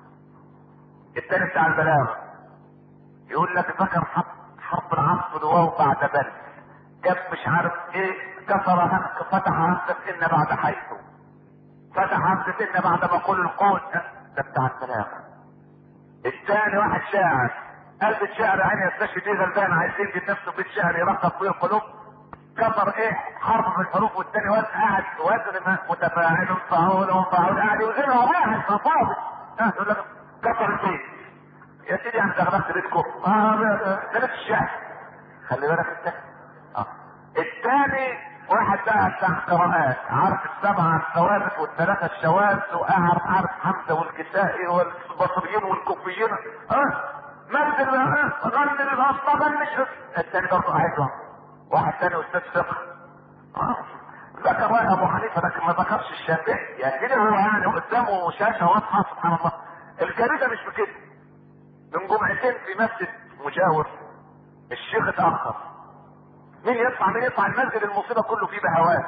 التاني بتاع البلاغة يقول لك ذكر حرف حرف العطف الواو بعد بل جاب مش عارف ايه كسر همس فتح همزة ان بعد حيث فتح همزة ان بعد ما قول القول ده بتاع البلاغة الثاني واحد شاعر قلب الشعر عين يستشفي فيه غلبان عايز ينجد نفسه في الشعر يرقب فيه القلوب كسر ايه حرف من الحروف والثاني وزن قاعد وزن ما- متفاعل فعول فعول قاعد يوزنها واحد فاضي ها يقول لك كسر البيت يا سيدي انا دخلت بيتكم اه ده بيت الشعر خلي بالك انت اه الثاني واحد بقى بتاع قراءات عارف السبعة الثوابت والثلاثة الشواذ وأعرف عارف حمزة والكسائي والبصريين والكوفيين اه مثل بقى اه غني الأصلا مش الثاني برضه قاعد له. واحد ثاني أستاذ فقه اه ذكر واحد أبو حنيفة لكن ما ذكرش الشافعي يعني كده هو يعني قدامه شاشة واضحة سبحان الله الكارثة مش بكده من جمعتين في مسجد مجاور الشيخ اتأخر مين يطلع مين يطلع المسجد المصيبة كله فيه بهوات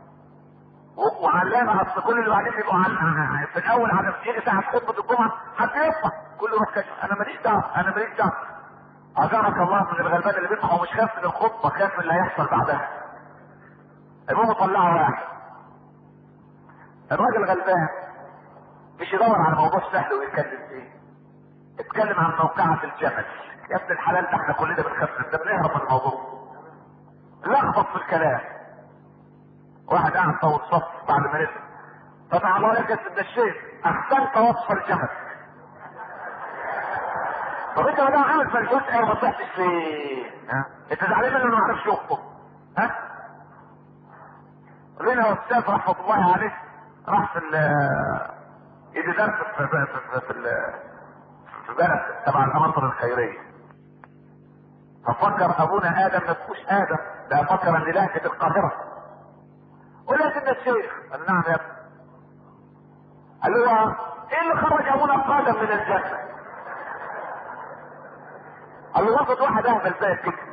و- وعلامة اصل كل اللي بعدين بيبقوا عن- في الاول على يجي ساعة خطبة الجمعة حد يطلع كله يروح كشف انا ماليش دعوة انا ماليش دعوة اجرك الله من الغلبان اللي بيطلع ومش خاف من الخطبة خاف من اللي هيحصل بعدها المهم طلعوا واحد الراجل غلبان مش يدور على موضوع سهل ويتكلم فيه اتكلم عن موقعة الجمل يا ابن الحلال ده احنا كلنا بنخاف ده بنهرب من الموضوع لخبط في الكلام واحد قاعد طول صف بعد ما نزل فتح الله لك يا سيدنا الشيخ احسنت وصف الجمل طب انت ما عامل فلفوس ايه وما طلعتش فين؟ ها؟ انت زعلان منه انه ما عرفش يخطب ها؟ لنا استاذ رحمه الله عليه راح في ال يدي درس في في في, في, ال- في بلد تبع الاماطر الخيريه ففكر ابونا ادم ما اسموش ادم ده فكر ان لهجه القاهره ولكن الشيخ قال نعم يا ابني قال له ايه اللي خرج ابونا قادم من الجنه قال له وسط واحد اهبل زيك كده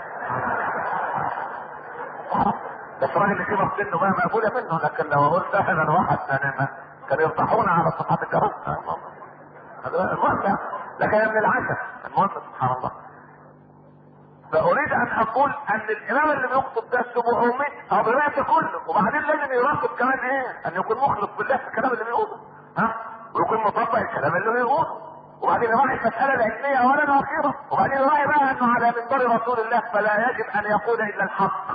بس راجل في سنه بقى مقبوله منه لكن لو قلت اهلا واحد يعني ما كان يرتاحونا على صفحات الجروب هذا المهم يعني. لكن من العسل المهم سبحان الله فاريد ان اقول ان الامام اللي بيخطب ده 700 او بمئة كله وبعدين لازم يراقب كمان ايه ان يكون مخلص بالله في الكلام اللي بيقوله ها ويكون مطبق الكلام اللي بيقوله وبعدين يراعي المسألة العلمية أولا وأخيرا وبعدين يراعي بقى أنه على منبر رسول الله فلا يجب أن يقول إلا الحق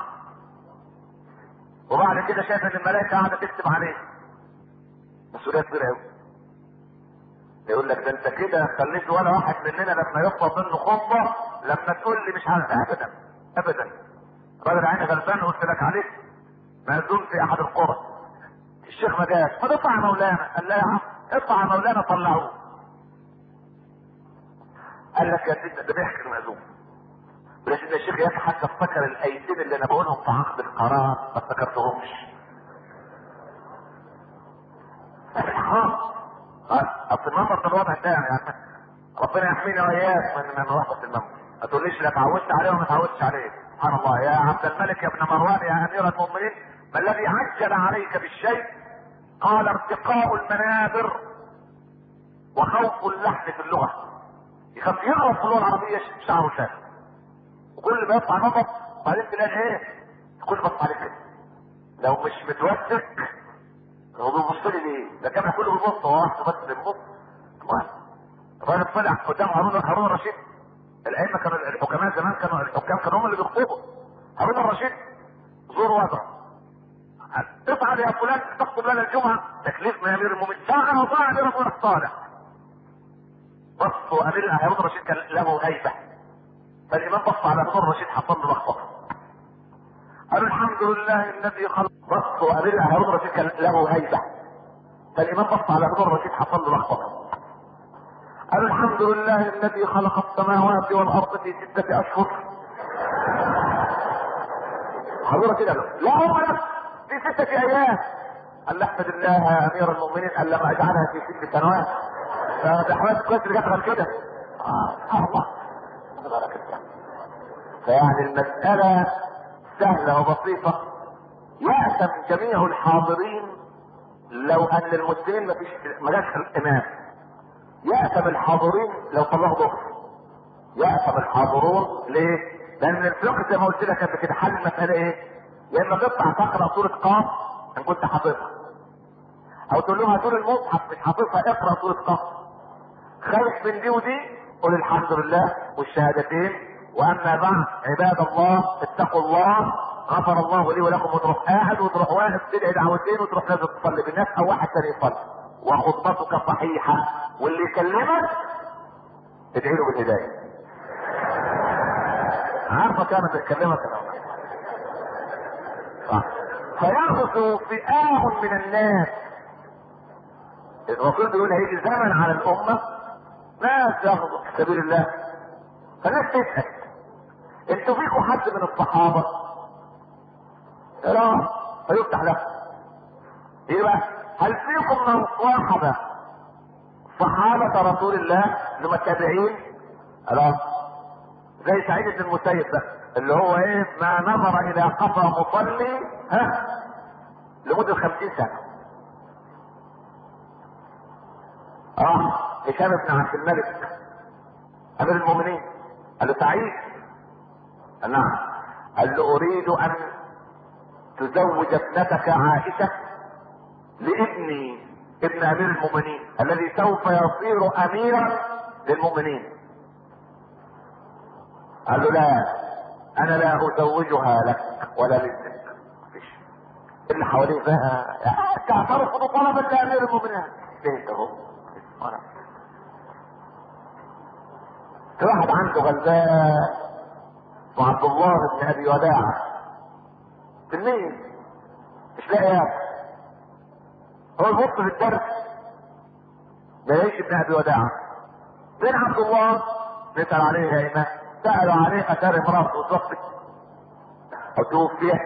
وبعد كده شايف ان الملائكه قاعده تكتب عليه مسؤوليه كبيره قوي يقول لك ده انت كده خليت ولا واحد مننا لما يخطب منه خطبه لما تقول لي مش عارف ابدا ابدا بدل عيني غلبان قلت لك عليه مهزوم في احد القرى الشيخ ما جاش ما اطلع يا مولانا قال لا يا عم اطلع يا مولانا طلعوه قال لك يا سيدنا ده بيحكي المأذون بس ان الشيخ ياك حتى افتكر الايتين اللي انا بقولهم في عقد القرار ما افتكرتهمش حرام اصل المنبر ده الوضع ده يعني ربنا يحمينا واياك من من رحمه المنبر ما تقوليش لا اتعودت عليه وما اتعودتش عليه سبحان الله يا عبد الملك يا ابن مروان يا امير المؤمنين ما الذي عجل عليك بالشيء قال ارتقاء المنابر وخوف اللحن في اللغه يخاف يعرف في اللغه العربيه شعره شاف وكل ما يطلع نظر بعدين تلاقي ايه كل بص عليك كده لو مش متوسك هو بيبص لي ليه؟ ده كان كله بيبص هو واحد بس اللي بيبص المهم الراجل طلع قدام هارون هارون الرشيد الائمه كانوا الحكماء زمان كانوا الحكام كانوا هم اللي بيخطبوا هارون الرشيد زور وضع افعل يا فلان تخطب لنا الجمعه تكليف من امير المؤمنين ساعه وساعه امير المؤمنين الصالح بصوا امير هارون الرشيد كان له هيبه فالامام بص على هارون الرشيد حصل له لخبطه قالوا الحمد لله الذي خلق بصوا امير هارون الرشيد كان له هيبه فالامام بص على هارون الرشيد حصل له لخبطه قالوا الحمد لله الذي خلق السماوات والارض في سته اشهر حضرة كده لا هو نفس في ستة ايام قال احمد الله يا امير المؤمنين قال لما اجعلها في ست سنوات فده حماس كويس اللي جت كده اه الله تبارك الله فيعني المسألة سهلة وبسيطة يأثم جميع الحاضرين لو ان المسلمين ما فيش ما جاش الامام يأثم الحاضرين لو طلعوا ظهر يأثم الحاضرون ليه؟ لان الفقه زي ما قلت لك قبل كده حل المسألة ايه؟ يا اما تطلع تقرا سورة قاف ان كنت حافظها او تقول لهم هاتوا المصحف مش حافظها اقرا سورة قاف خايف من دي ودي قل الحمد لله والشهادتين واما بعد عباد الله اتقوا الله غفر الله لي ولكم وتروح قاعد وتروح واقف تدعي دعوتين وتروح نازل تصلي بالناس او واحد تاني يصلي وخطبتك صحيحه واللي يكلمك ادعي له بالهدايه عارفه كانت تكلمك صح فيغزو فئام من الناس الرسول بيقول هيجي زمن على الامه ناس يغزو في سبيل الله فالناس تسال انتوا فيكم حد من الصحابه لا فيفتح له ايه بقى هل فيكم من صاحب صحابة رسول الله لما التابعين لا زي سعيد بن المسيب ده اللي هو ايه ما نظر الى قفا مصلي ها لمدة خمسين سنة اه هشام بن عبد الملك امير المؤمنين قال له سعيد قال نعم قال له اريد ان تزوج ابنتك عائشة لابني ابن امير المؤمنين الذي سوف يصير اميرا للمؤمنين قال له لا انا لا ازوجها لك ولا لابنك مفيش اللي حواليه بقى تعترف بطلبة امير المؤمنين ليه اهو في واحد عنده غلبان وعبد الله بن ابي وداع تلميذ مش لاقي ياكل هو يبص في الدرس ما يلاقيش ابن ابي وداع فين عبد الله نسال عليه يا امام سالوا عليه اتاري امراته وتوفت او توفيت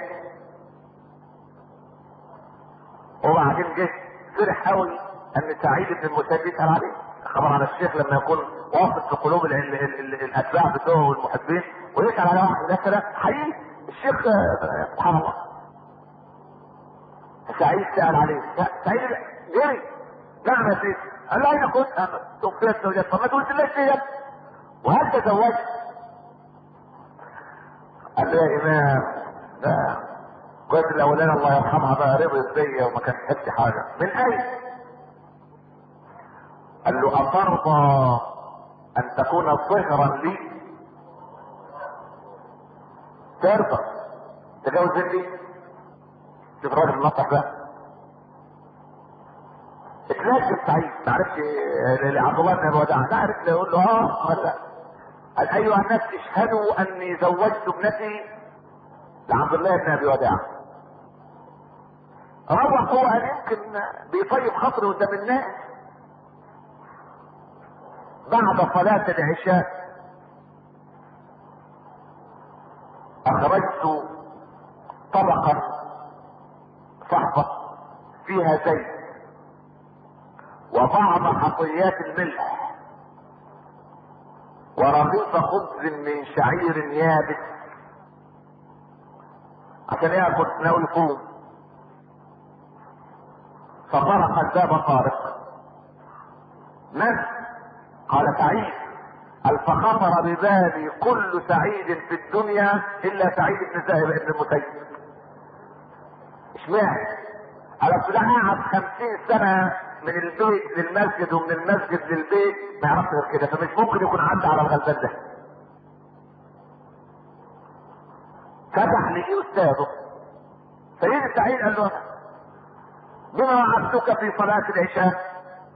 وبعدين جه فرح قوي ان سعيد بن المسيب يسال عليه خبر على الشيخ لما يكون واثق في قلوب ال ال ال ال الاتباع بتوعه والمحبين ويسال على واحد مثلا حقيقي الشيخ سبحان الله سعيد سأل عليه سعيد جري نعم يا سيدي قال له اين كنت؟ توفيت زوجتي طب ما قلت ليش يا وهل تزوجت؟ قال له يا امام لا كويس الاولاني الله يرحمها بقى رضيت بيا وما كانت حتي حاجه من اين؟ قال له اترضى ان تكون صهرا لي؟ ترضى تجوز لي؟ شوف الراجل النصح ده اتناقش سعيد ما عرفش عبد الله بن ابي وداع لا عرف يقول له اه ولا قال ايها الناس اشهدوا اني زوجت ابنتي لعبد الله بن ابي وداع روح هو قال يمكن بيطيب خاطري قدام الناس بعد صلاة العشاء اخرجت طبقة صحبة فيها زيت وبعض حطيات الملح ورغيف خبز من شعير يابس عشان ياكل ناوي يقوم فطرق الباب طارق من قال سعيد قال فخطر ببالي كل سعيد في الدنيا الا سعيد بن زاهر بن المسيب اشمعنى على اصل قعد خمسين سنة من البيت للمسجد ومن المسجد للبيت ما يعرفش غير كده فمش ممكن يكون عدى على الغلبان ده فتح لي استاذه سيد سعيد قال له بما وعدتك في صلاة العشاء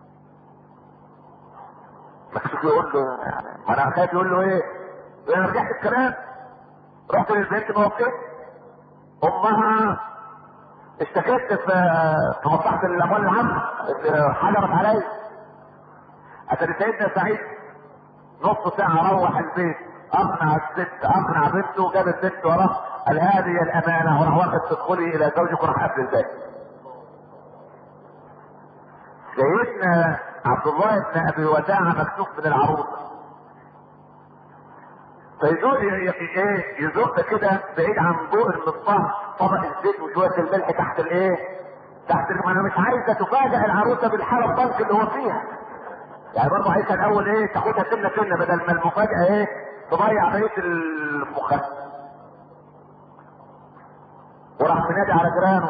مكسوف يقول له يعني ما انا خايف يقول له ايه انا رجعت الكلام رحت للبنت موقف امها اشتكيت في في مصلحة الاموال العامة حجرت علي اتري سيدنا سعيد نص ساعة روح البيت اقنع الست اقنع بنته جاب البنت وراه قال هذه الامانة وراح واخد تدخلي الى زوجك وراح قفل البيت سيدنا عبد الله بن ابي وداع مكتوب من العروسه فيزور ايه يزق كده بعيد عن ضوء المصباح طبق الزيت وشويه الملح تحت الايه تحت ال- انا مش عايزه تفاجئ العروسه بالحاله الضنك اللي هو فيها يعني برضه عايزه الاول ايه تاخدها سنه سنه بدل ما المفاجاه ايه تضيع بقيه المخ وراح منادي على جيرانه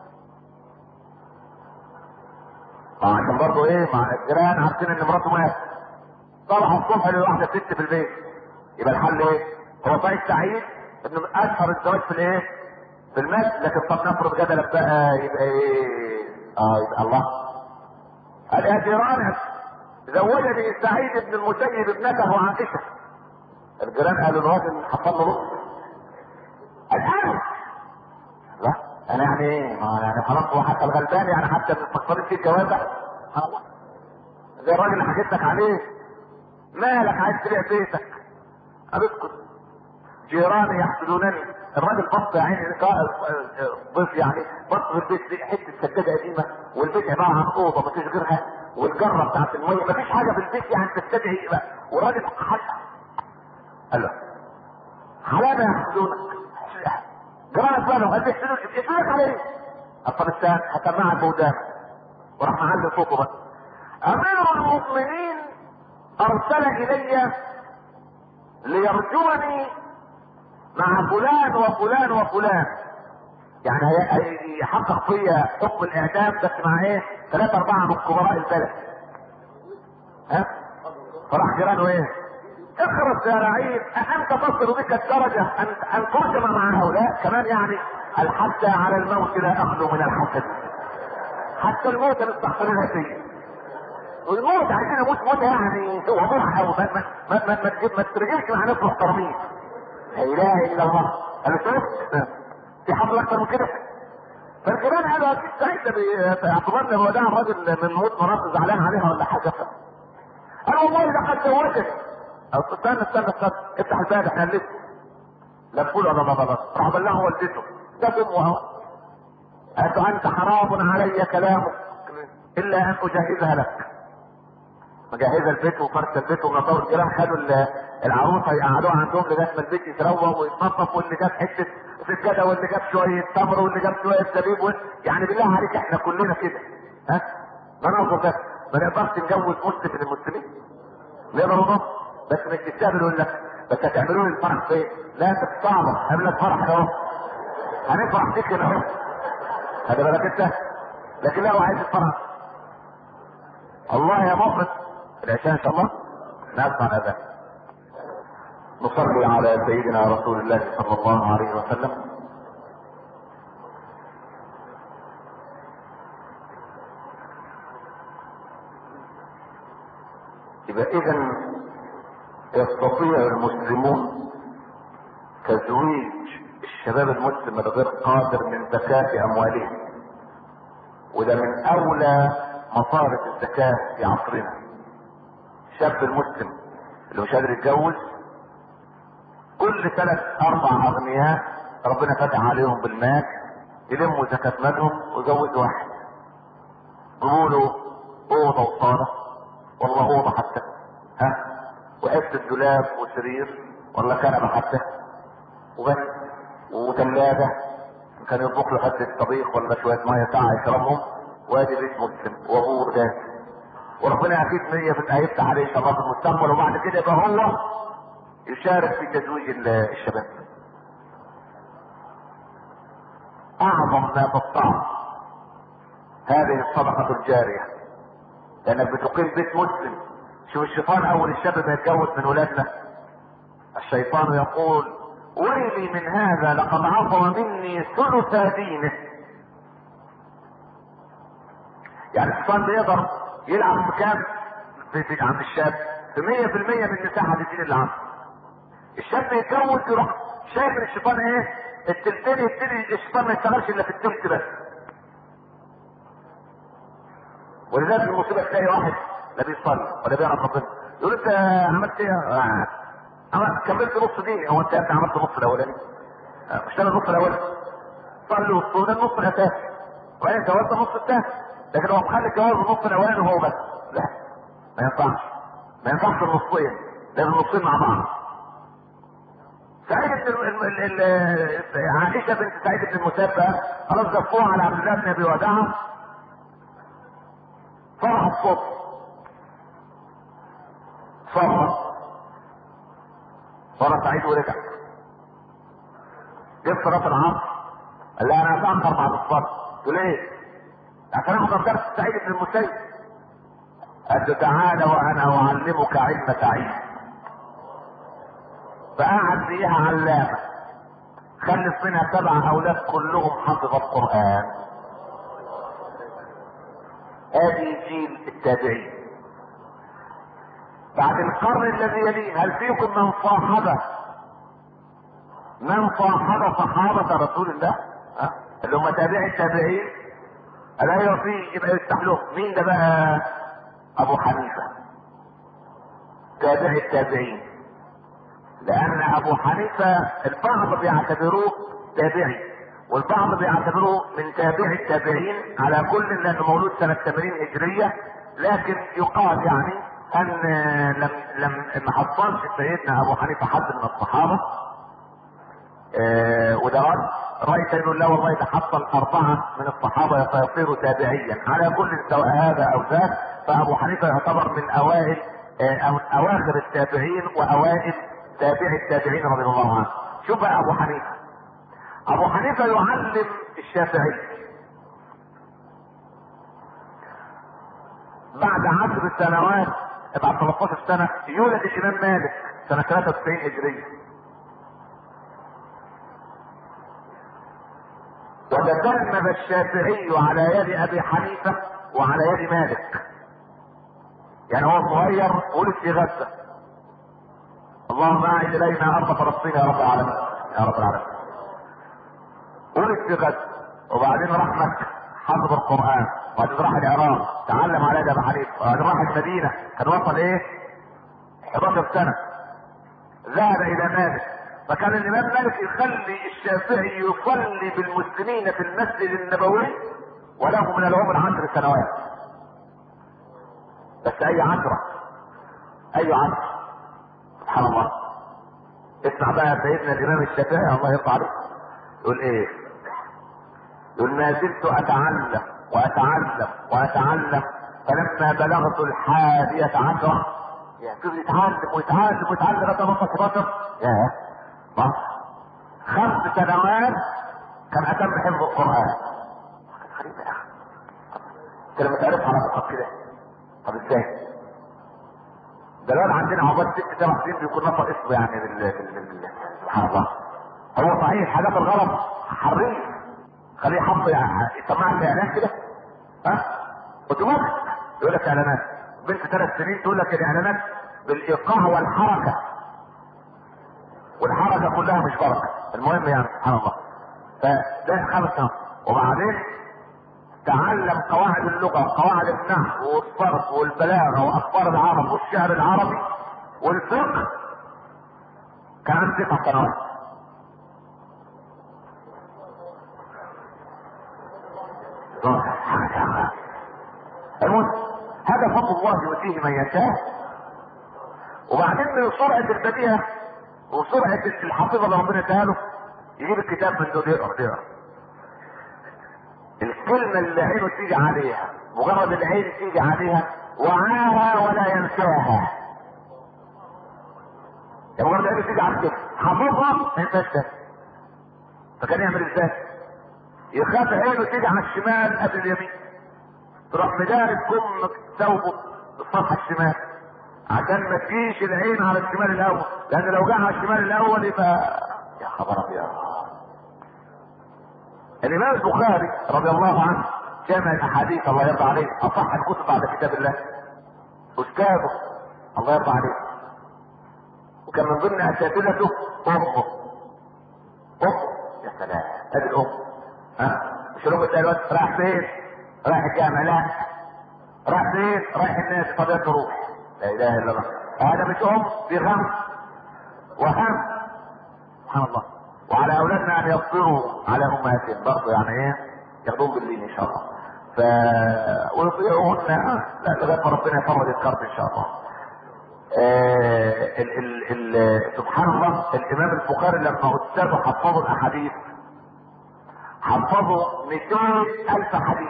اه عشان برضه ايه مع الجيران عارفين ان مراته ماتت طلعوا الصبح لواحده ست في البيت يبقى الحل ايه؟ هو صحيح سعيد انه من اشهر الزواج في الايه؟ في المال لكن طب نفرض جدلا بقى يبقى ايه؟ اه يبقى الله قال يا جيرانك زوجني سعيد بن المسيب ابنته عائشه الجيران قالوا الراجل حصل له نص الان لا انا يعني ايه؟ ما يعني خلاص هو حتى الغلبان يعني حتى بتفكرين فيه الجوازه خلاص زي الراجل اللي حكيت لك عليه مالك عايز تبيع بيتك اسكت جيراني يحسدونني الراجل بص يا عيني ضيف يعني بص في البيت لقي حته سجاده قديمه والبيت عباره عن اوضه ما فيش غيرها والجره بتاعت الميه ما فيش حاجه في البيت يعني تستدعي بقى والراجل حد قال له حلاوه يحسدونك جيرانك بقى قال بيحسدونك يحسدونك على ايه؟ طب استنى هسمعك بودانك وراح معلي صوته بقى امير المؤمنين ارسل الي ليرجوني مع فلان وفلان وفلان يعني هي- هيحقق فيا حكم الاعدام بس مع ايه ثلاثة اربعة من كبراء البلد ها فراح جيرانه ايه اخرس يا رعيل أأنت تصل بك الدرجة أن أن ترجم مع هؤلاء كمان يعني الحتى على الموت لا أخلو من الحسد حتى الموت مستحضرينها فيه والموت عشان اموت موت يعني هو مرعى او ما ما ما ما, ما, تجيب- ما ترجعش مع ناس محترمين لا اله الا الله قال له شفت في حظ اكتر من كده فالجيران قالوا اكيد سعيد ده بي- اعتبرنا هو ده الراجل من موت مراته زعلان عليها ولا حاجه قال والله لقد زوجت او استنى استنى استنى افتح الباب احنا لسه لفوا له بابا بابا راح بلغه والدته ده امه قالت له انت حرام علي كلامك الا ان اجهزها لك مجهزه البيت وفرش البيت ومنظمه الجيران خدوا ال- العروسه يقعدوها عندهم لغايه ما البيت يتروق ويتنظف واللي جاب حته سجاده واللي جاب شويه تمر واللي جاب شويه زبيب وال- يعني بالله عليك احنا كلنا كده ها مناظر بس ما نقدرش نجوز مسلم من المسلمين نقدر نص بس مش تستقبل يقول لك بس هتعملوا لي الفرح فين؟ لا انت صعبه اعمل لك فرح اهو هنفرح فيك هنا اهو خلي بالك انت لكن لا هو عايز الفرح الله يا مخلص العشاء ان شاء الله نسمع الاذان نصلي على سيدنا رسول الله صلى الله عليه وسلم يبقى اذا يستطيع المسلمون تزويج الشباب المسلم الغير قادر من زكاة اموالهم وده من اولى مصارف الزكاة في عصرنا الشاب المسلم اللي مش قادر يتجوز كل ثلاث اربع اغنياء ربنا فتح عليهم بالمال يلموا زكاة مالهم ويجوزوا واحد يقولوا له اوضه وصاله والله اوضه حتى ها وحته دولاب وسرير ولا كنبه حتى وبس وثلاجه كان يطبخ له حته طبيخ ولا شويه ميه ساعه يشربهم وادي بيت مسلم وابوه ده وربنا اكيد مية في هيفتح عليه ان شاء الله في المستقبل وبعد كده يبقى هو يشارك في تزويج ال- الشباب اعظم ما تستطاع هذه الصدقة الجارية لانك بتقيم بيت مسلم شوف الشيطان اول الشاب ما يتجوز من ولادنا الشيطان يقول ويلي من هذا لقد عصم مني ثلث دينه يعني الشيطان بيقدر يلعب بكام في في عند الشاب في 100% من مساحة الدين اللي عنده الشاب يتجوز يروح شايف ان الشيطان ايه التلتين يبتدي الشيطان ما يشتغلش الا في التلت بس ولذلك المصيبه تلاقي واحد لا بيصلي ولا بيعرف ربنا يقول انت عملت ايه؟ آه. عملت كملت نص ديني هو انت انت عملت نص الاولاني آه، مش انا النص الاولاني صلي والصوم ده النص الاساسي وبعدين جوزت النص الثاني لكن هو مخلي الجواز النص الاولاني وهو بس لا ما ينفعش ما ينفعش النصين لازم النصين مع بعض سعيد بن الم- ال- ال- ال- عائشة بنت سعيد بن المسيب خلاص زفوها على عبد الله بن ابي وداعة فرح الصبح صبر صار سعيد ورجع جه صلاة العصر قال لها انا هتأخر بعد الصلاة قلت له ليه؟ عشان احضر درس سعيد بن المسيب قال له تعالى وانا اعلمك علم سعيد فقعد فيها علامة خلف منها سبع اولاد كلهم حفظ القرآن ادي جيل التابعين بعد القرن الذي يليه هل فيكم من صاحب من صاحب صحابة رسول الله ها؟ اللي هم تابعي التابعين الا ايوه في يبقى يفتح له مين ده بقى ابو حنيفة تابعي التابعين لان ابو حنيفة البعض بيعتبروه تابعي والبعض بيعتبروه من تابعي التابعين على كل لانه مولود سنة 80 هجرية لكن يقال يعني ان لم لم ما حصلش سيدنا ابو حنيفة حد من الصحابة آه، وده رد رأي تاني يقول لا والله ده حصل أربعة من الصحابة فيصير تابعيا على كل سواء هذا أو ذاك فأبو حنيفة يعتبر من أوائل آه، أو أواخر التابعين وأوائل تابعي التابعين رضي الله عنه شوف بقى أبو حنيفة أبو حنيفة يعلم الشافعي بعد عشر سنوات بعد 13 سنة يولد الإمام مالك سنة 93 هجرية وتتلمذ الشافعي على يد ابي حنيفه وعلى يد مالك يعني هو صغير ولد في غزه اللهم اعد الينا ارض فلسطين يا رب العالمين يا رب العالمين ولد في غزه وبعدين راح مكه حفظ القران وبعدين راح العراق تعلم على يد ابي حنيفه وبعدين راح المدينه كان وصل ايه 11 سنه ذهب الى مالك فكان الامام مالك يخلي الشافعي يصلي بالمسلمين في المسجد النبوي وله من العمر عشر سنوات بس اي عشرة اي عشرة سبحان الله اسمع بقى سيدنا الامام الشافعي الله يرضى عليه يقول ايه يقول ما زلت اتعلم واتعلم واتعلم فلما بلغت الحادية عشرة يعني كيف يتعلم ويتعلم ويتعلم لغايه ما 11 يا بص خمس سنوات كان اتم حفظ القران غريبه يا اخي انت لما تعرف على بطاقة كده طب ازاي؟ ده الواد عندنا عقبال ست سبع سنين بيكون نطق اسمه يعني بال بال- بال- سبحان الله هو صحيح حاجات الغلط حريف خليه يحط يسمعك اعلان كده ها اوتوماتيك يقول لك اعلانات بنت ثلاث سنين تقول لك الاعلانات بالايقاع والحركه والحركه كلها مش بركه المهم يعني سبحان الله فده خمس سنوات وبعدين تعلم قواعد اللغة قواعد النحو والصرف والبلاغة وأخبار العرب والشعر العربي والفقه كان عنده تسع سنوات المهم هذا فضل الله يؤتيه من يشاء وبعدين من سرعة البديهة وسرعة الحفيظة اللي ربنا اداها له يجيب الكتاب من دول يقرا يقرا الكلمة اللي عينه تيجي عليها مجرد العين تيجي عليها وعاها ولا ينساها يعني مجرد العين تيجي على الكلمة حافظها ما ينساش تاني فكان يعمل ازاي؟ يخاف عينه تيجي على الشمال قبل اليمين تروح مدارس كم ثوبه بالصفحة الشمال عشان ما تجيش العين على الشمال الاول لان لو جه على الشمال الاول يبقى يا خبر ابيض الامام البخاري رضي الله عنه جامع الاحاديث الله يرضى عليه اصح الكتب بعد كتاب الله استاذه الله يرضى عليه وكان من ضمن اساتذته امه امه يا سلام ادي الام ها مش الام تلاقي الوقت رايح فين؟ رايح الجامع لا رايح فين؟ رايح الناس طب روح لا اله الا الله هذا مش ام في غم وهم سبحان الله وعلى اولادنا ان يصبروا على امهاتهم برضه يعني ايه ياخدوهم بالليل ان شاء الله ف ويطيعوهن لا لغايه ما ربنا يفرج الكرب ان شاء الله آه ال ال ال سبحان الله الامام البخاري لما استاذه حفظوا الاحاديث حفظوا 200 الف حديث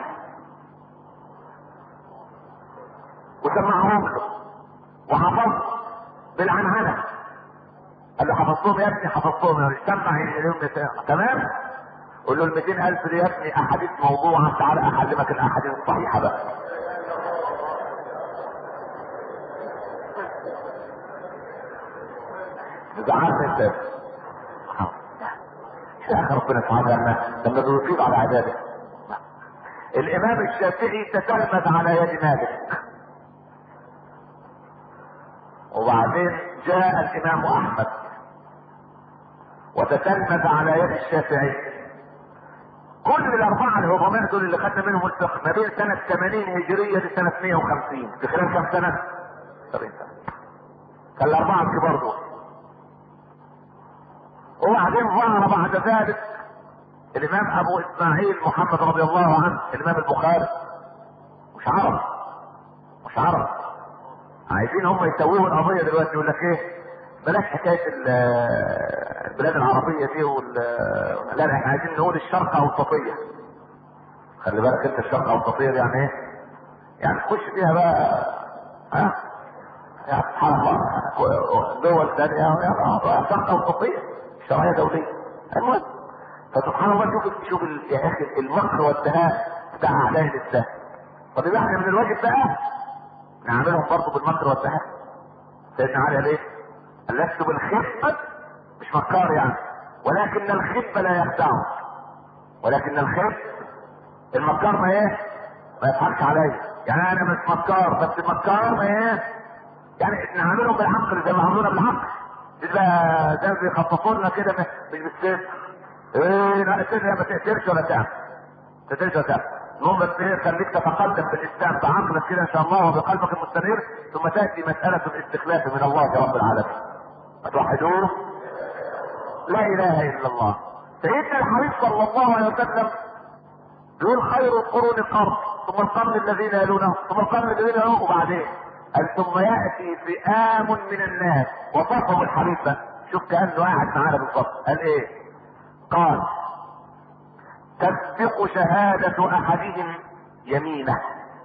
وسمعهم له وحفظ بالعنعنه قال له حفظتهم يا ابني حفظتهم يا ابني سمع اليوم تمام قول له ال 200000 دي يا ابني احاديث موضوعه تعالى اعلمك الاحاديث الصحيحه بقى زعلت انت يا اخي ربنا سبحانه لما لما بيفيض على عباده الامام الشافعي تتلمذ على يد مالك وبعدين جاء الامام احمد وتتلمذ على يد الشافعي كل الاربعه العظماء دول اللي خدنا منهم الفقه ما بين سنه 80 هجريه لسنه 150 في خلال كم سنه؟ 70 سنه كان الاربعه الكبار دول وبعدين ظهر بعد ذلك الامام ابو اسماعيل محمد رضي الله عنه الامام البخاري مش عرب مش عرب عايزين هم يسووه القضيه دلوقتي يقول لك ايه بلاش حكايه البلاد العربيه دي وال لا احنا عايزين نقول الشرق اوسطيه خلي بالك انت الشرق اوسطيه دي يعني ايه؟ يعني تخش فيها بقى ها؟ يا سبحان الله دول ثانيه شرق اوسطيه شرعيه دوليه المهم فسبحان الله شوف شوف يا اخي المكر والدهاء بتاع اعداء الاسلام طب يبقى احنا من الواجب بقى نعملهم برضه بالمكر والدهاء سيدنا علي قال ايه؟ قال لست بالخفة مش مكار يعني ولكن الخفة لا يخدعه ولكن الخف المكار ما ايه؟ ما يضحكش عليا يعني انا مش مكار بس المكار ما ايه؟ يعني نعملهم بالعقل زي ما عملونا بالعقل تبقى زي ما بيخططوا لنا كده مش بالسيف ايه لا السيف ما تقتلش ولا تعمل ما تقتلش ولا تعمل المهم بس ايه خليك تتقدم في الاسلام بعقلك كده ان شاء الله وبقلبك المستنير ثم تاتي مساله الاستخلاف من الله رب العالمين اتوحدوه لا اله الا الله سيدنا الحبيب صلى الله عليه وسلم يقول خير القرون قرن ثم القرن الذين يلونه ثم القرن الذين يلونه وبعدين قال ثم ياتي فئام من الناس وصفهم الحبيب بقى شوف كانه قاعد معانا بالظبط قال ايه؟ قال تسبق شهادة أحدهم يمينه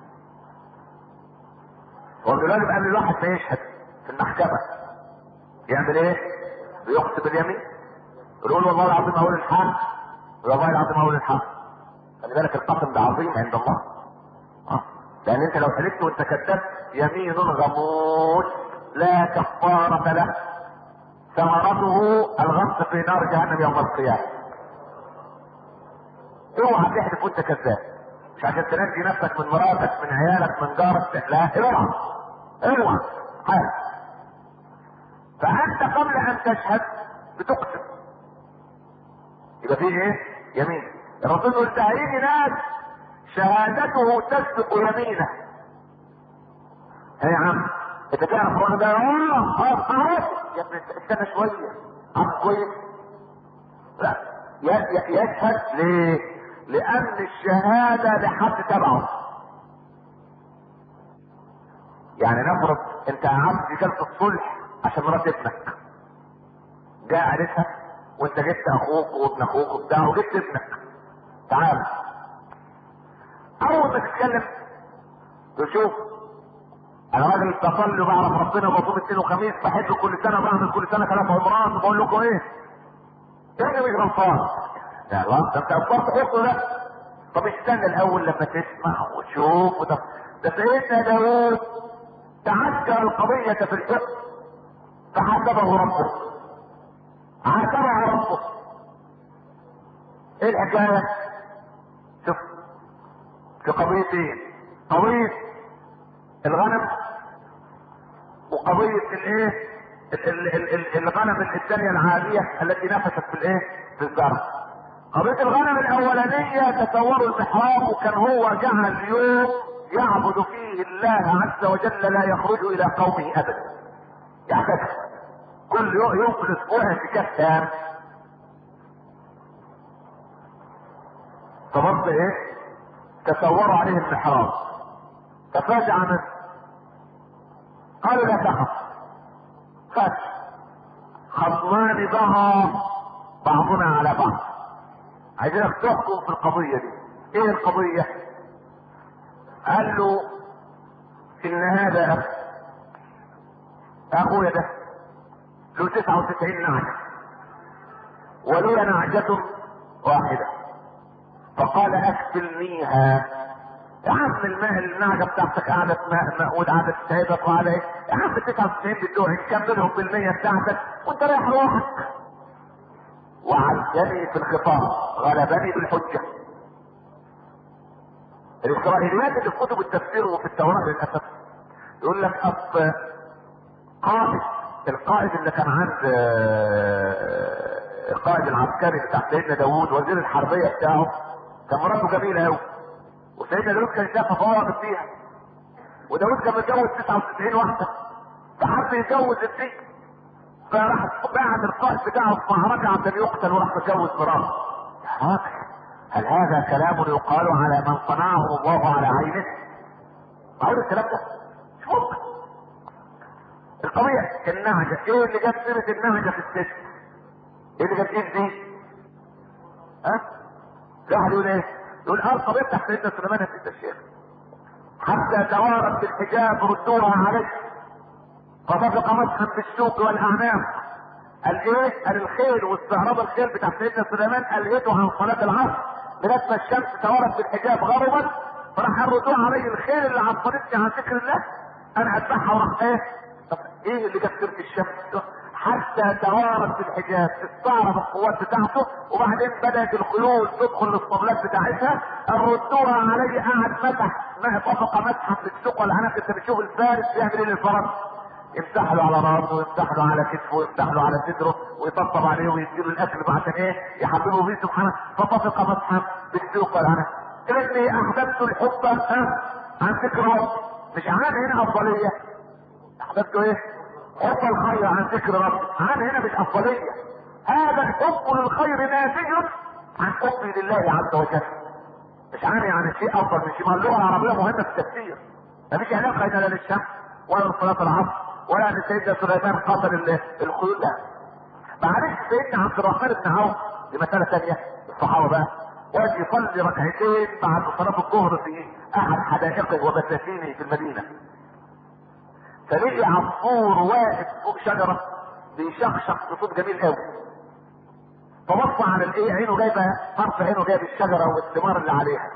هو دلوقتي قبل الواحد ما يشهد في المحكمة يعمل ايه؟ بيقسم باليمين يقول والله العظيم اقول الحق والله العظيم اقول الحق خلي بالك القسم ده عظيم عند الله اه لان انت لو حلفت وانت كذبت يمين غموس لا كفارة له ثمرته الغمس في نار جهنم يوم القيامة اوعى تحلف وانت كذاب مش عشان تنجي نفسك من مراتك من عيالك من جارك لا اوعى اوعى حاجة فانت قبل ان تشهد بتقسم يبقى فيه ايه يمين الرسول يقول ده هيجي ناس شهادته تسبق يمينه يا عم انت تعرف الراجل ده اه اه اعرف يا ابني استنى شويه عارف كويس لا يشهد ليه؟ لان الشهاده لحد تبعه يعني نفرض انت قعدت في جلسه الصلح عشان مرات ابنك جاء عرفها وانت جبت اخوك وابن اخوك وبتاع وجبت ابنك تعال اول ما تتكلم تشوف انا راجل بصلي وبعرف ربنا وبصوم اثنين وخميس بحب كل سنه بعمل كل سنه ثلاث عمرات وبقول لكم ايه؟ ايه مش غلطان يا الله ده انت اكبرت حكم ده طب استنى الاول لما تسمع وتشوف وده ده سيدنا داوود تعجل القضية في الحكم فحسبه ربه عاتبه ربه ايه الحكاية؟ شوف في قضيتين قضية الغنم وقضية الايه الغنم الثانية العادية التي نفشت في الايه في الزرع قضية الغنم الاولانية تصوروا المحراب وكان هو جعل يوم يعبد فيه الله عز وجل لا يخرج الى قومه ابدا يعني كل يوم في الاسبوع اعتكاف تام فبرضه ايه تصوروا عليه المحراب تفاجأ منه قالوا لا تخف خاف خصمان بها بعضنا على بعض عايزينك تحكم في القضية دي ايه القضية قال له ان هذا اخ اخويا ده له 99 نعجة ولولا نعجة واحدة فقال اكفلنيها يا عم الماء النعجة بتاعتك قاعدة ماء مقود قاعدة تستهدف وعلى ايه؟ يا عم 99 بتوعي كملهم بالمية بتاعتك وانت رايح روحك وعزني في الخطاب غلبني بالحجة الاسرائيليات اللي في كتب التفسير وفي التوراة للأسف يقول لك أصل قائد القائد اللي كان عند القائد العسكري بتاع سيدنا داوود وزير الحربية بتاعه كان مراته جميلة قوي وسيدنا داوود كان شافها فورط فيها وداوود كان متجوز 99 واحدة فحب يتجوز الدين فراح بعد القائد بتاعه في معركة عشان يقتل وراح متجوز مراته يا هل هذا كلام يقال على من صنعه الله على عينه؟ معقول الكلام ده؟ مش ممكن. القضية النهجة، ايه اللي جاب سيرة النهجة في الست؟ ايه اللي جاب ايه دي؟ ها؟ واحد يقول ايه؟ يقول اه القضية بتاعت سيدنا سليمان يا سيدنا الشيخ. حتى توارت بالحجاب ردوها عليه. فطفق مسحا بالسوق والاعناق. قال ايه؟ قال الخيل واستعراض الخيل بتاع سيدنا سليمان الهته عن صلاة العصر لما الشمس توارت بالحجاب غربت فراح الرجوع علي الخيل اللي عصبتني عن ذكر الله انا اتبعها وراح ايه؟ طب ايه اللي جاب سيره الشمس؟ حتى توارت بالحجاب استعرض القوات بتاعته وبعدين بدات الخيول تدخل للصبلات بتاعتها الردوها علي قاعد مسح ما طبق مسحه في السوق والعنق انت بتشوف الفارس بيعمل ايه للفرس يمسح له على راسه ويمسح له على كتفه ويمسح له على صدره ويطبطب عليه ويديله الاكل عشان ايه يحببه فيه سبحانه فطفق مسحا بالسوق والعنق اني احببت الحب ها عن ذكر رب مش عن هنا افضليه احببت ايه حب الخير عن ذكر رب عن هنا مش افضليه هذا الحب للخير ناتج عن حبي لله عز وجل مش عن يعني شيء افضل من شيء ما اللغه العربيه مهمه في التفسير مفيش علاقه هنا لا للشمس ولا لصلاه العصر ولا ان سيدنا سليمان قتل الخيول لا معلش سيدنا عبد الرحمن بن عوف دي مساله ثانيه الصحابه بقى وقت يصلي ركعتين بعد صلاه الظهر في احد حدائقه وبساتينه في المدينه فلقي عصفور واقف فوق شجره بيشخشخ بصوت جميل قوي فبص على الايه عينه جايبه طرف عينه جايب الشجره والثمار اللي عليها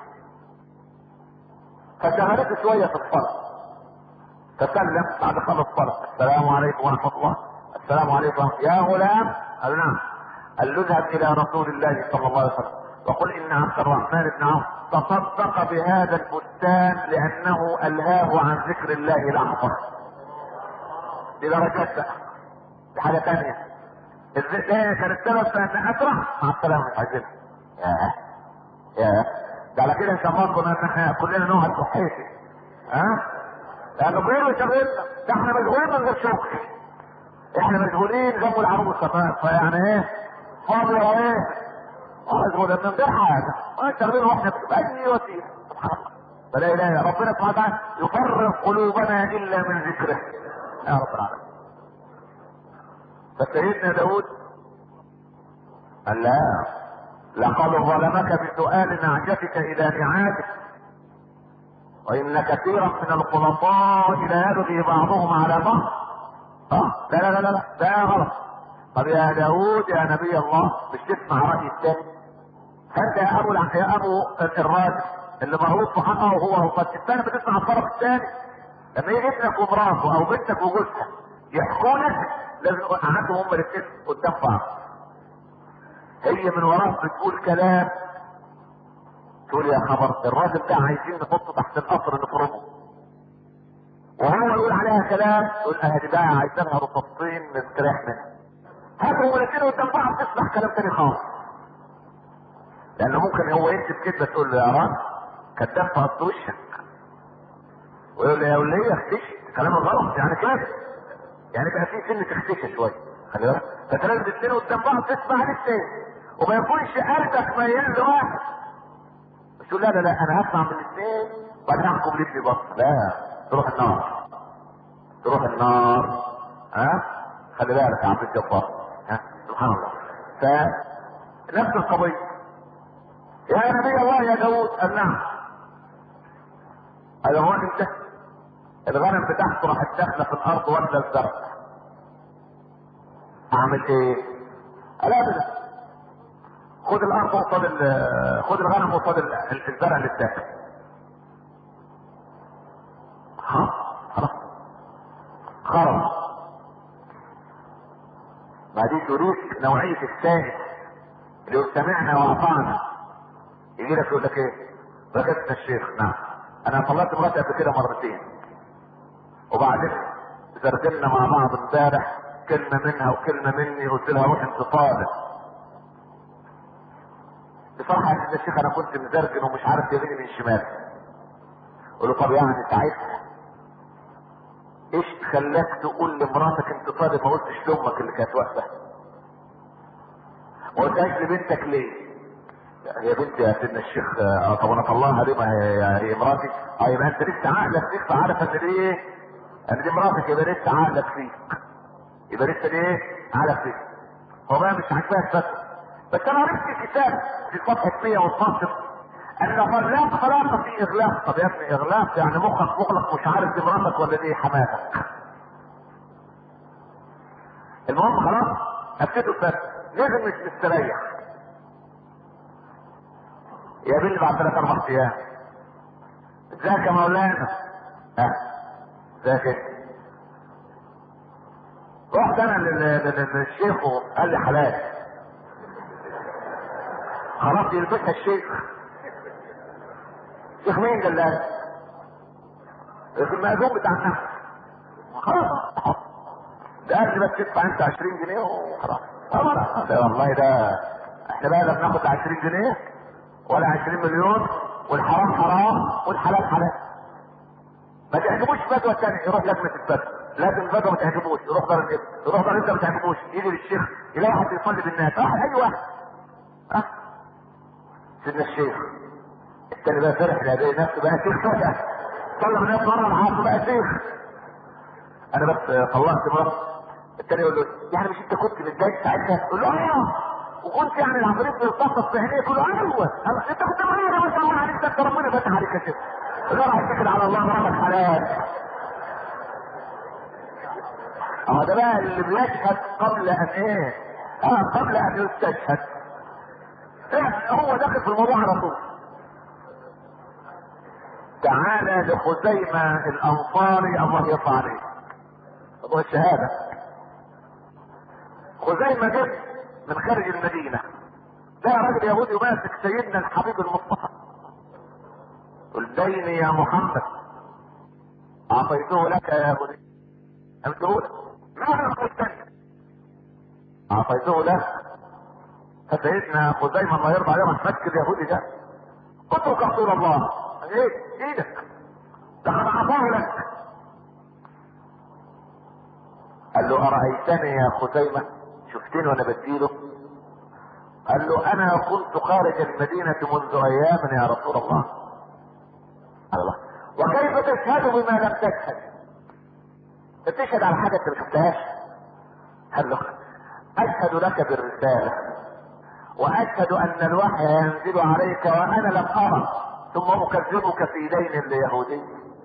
فشغلته شويه في الصلاه تكلم بعد خلص الصلاة السلام عليكم ورحمة الله السلام عليكم يا غلام قال نعم قال له اذهب إلى رسول الله صلى الله عليه وسلم وقل إن عبد الرحمن بن عوف تصدق بهذا البستان لأنه ألهاه عن ذكر الله الأعظم دي درجات بقى دي حاجة ثانية ازاي كانت سبب في ان اسرع مع السلامه مش عايزينها ياه ياه ده على كده ان شاء الله كنا ان احنا كلنا نقعد صحيتي ها لانه غير يشغلنا ده احنا مشغولين من غير شغل احنا مشغولين جنب العروسه فيعني ايه فاضي ايه مشغول من غير حاجه ما شغالين واحنا باي وسيله سبحان الله فلا اله الا ربنا سبحانه وتعالى يفرق قلوبنا الا من ذكره يا رب العالمين فسيدنا داود قال لا لقد ظلمك بسؤال نعجتك الى نعاجك وان كثيرا من الخلطاء لا يبغي بعضهم على بعض اه لا لا لا لا ده غلط طب يا داود يا نبي الله مش تسمع راي الثاني فانت يا ابو يا ابو الراجل اللي مربوط في حقه وهو قد الثاني بتسمع الطرف الثاني لما يجي ابنك ومراته او بنتك وجوزها يحكوا لك لازم قعدتهم هم الاثنين قدام بعض هي من وراهم بتقول كلام تقول يا خبر الراجل ده عايزين نحطه تحت القصر نفرمه وهو يقول عليها كلام يقول انا دي بقى عايزينها رصاصتين نستريح منها هاتوا الاثنين قدام بعض تسمع كلام تاني خالص لانه ممكن هو يكتب كده تقول له يا راجل كذاب في قصد وشك ويقول له يا وليه اختشي كلام غلط يعني كده يعني بقى في سن تختشي شويه خلي بالك فانت لازم الاثنين قدام بعض تسمع الاثنين وما يكونش قلبك ميال لواحد مش تقول لا لا لا انا هسمع من الاثنين وبعدين احكم لابني بص لا تروح النار تروح النار ها خلي بالك يا عبد الجبار ها سبحان الله فنفس القضيه يا نبي الله يا داود قال نعم قال هو انت الغنم بتاعته راحت داخله في الارض واكله الزرع اعمل ايه؟ قال ابدا خد الارض قصاد خد الغنم قصاد الزرع اللي اتاكل ها خلاص خرج ما دي تريك نوعية السائل اللي سمعنا واطعنا يجي لك يقول لك ايه؟ ركبت الشيخ نعم انا طلعت مراتي قبل كده مرتين وبعدين زرجلنا مع بعض امبارح كلمة منها وكلمة مني قلت لها روح انت طالب بصراحة يا الشيخ انا كنت مزرجن ومش عارف يميني من شمال قول له طب يعني ساعتها ايش خلاك تقول لمراتك انت طالب ما قلتش لامك اللي كانت واقفة ما قلتهاش لبنتك ليه يا بنتي يا سيدنا الشيخ اه طب انا طلعها ليه ما هي هي مراتي اه يبقى انت لسه عقلك فيك فعارف ان دي ايه ان دي مراتك يبقى لسه عقلك فيك يبقى لسه ايه عقلك فيك هو بقى مش عاجبها الفتوى بس انا عرفت كتاب في صفحه 112 ان غلاق خلاص في اغلاق طب يا ابني اغلاق يعني مخك مغلق مش عارف دي مراتك ولا دي حماتك المهم خلاص ابتدوا الفتوى لازم مش مستريح يا بني بعد ثلاث اربع ايام ازيك يا مولانا ها ازيك رحت انا للشيخ وقال لي حلال خلاص يلبسها الشيخ شيخ مين قال لها المأذون بتاع النفس خلاص ده قال لي بس تدفع انت 20 جنيه وخلاص والله ده احنا بقى لا بناخد 20 جنيه ولا 20 مليون والحرام حرام والحلال حلال ما تعجبوش فتوى تاني يروح لجنة الفتوى لازم الفتوى ما تعجبوش يروح دار الابن يروح دار الابن ما تعجبوش يجي للشيخ يلاقي واحد يصلي بالناس واحد اي واحد اه سيدنا الشيخ التاني بقى فرح لا بقى نفسه بقى شيخ فجأة صلى بالناس مرة العصر بقى شيخ انا بس طلعت مرة التاني يقول له يعني مش انت كنت متضايق ساعتها؟ يقول له اه وكنت يعني العفريت بيتصف في عينيه يقول له ايوه انت كنت مريض ما شاء الله عليك ده ربنا فتح عليك يا شيخ راح اتكل على الله مرضك حلال اه ده بقى اللي بيشهد قبل ان ايه اه قبل ان يستشهد إيه هو داخل في الموضوع على طول تعالى لخزيمة الانصاري الله يرضى عليه موضوع الشهادة خزيمة جه من خارج المدينة ده راجل يهودي ماسك سيدنا الحبيب المصطفى قل ديني يا محمد اعطيته لك يا يهودي قلته لك ماذا قلت اعطيته له فسيدنا خزيمة الله يرضى عليه راح مسك اليهودي ده اترك رسول الله ايه ايدك لقد اعطاه لك قال له ارايتني يا خزيمة شفتني وانا بديله قال له انا كنت خارج المدينة منذ ايام يا رسول الله الله وكيف تشهد بما لم تشهد تشهد على حاجة انت ما شفتهاش قال له اشهد لك بالرسالة واشهد ان الوحي ينزل عليك وانا لم ارى ثم اكذبك في دين ليهودي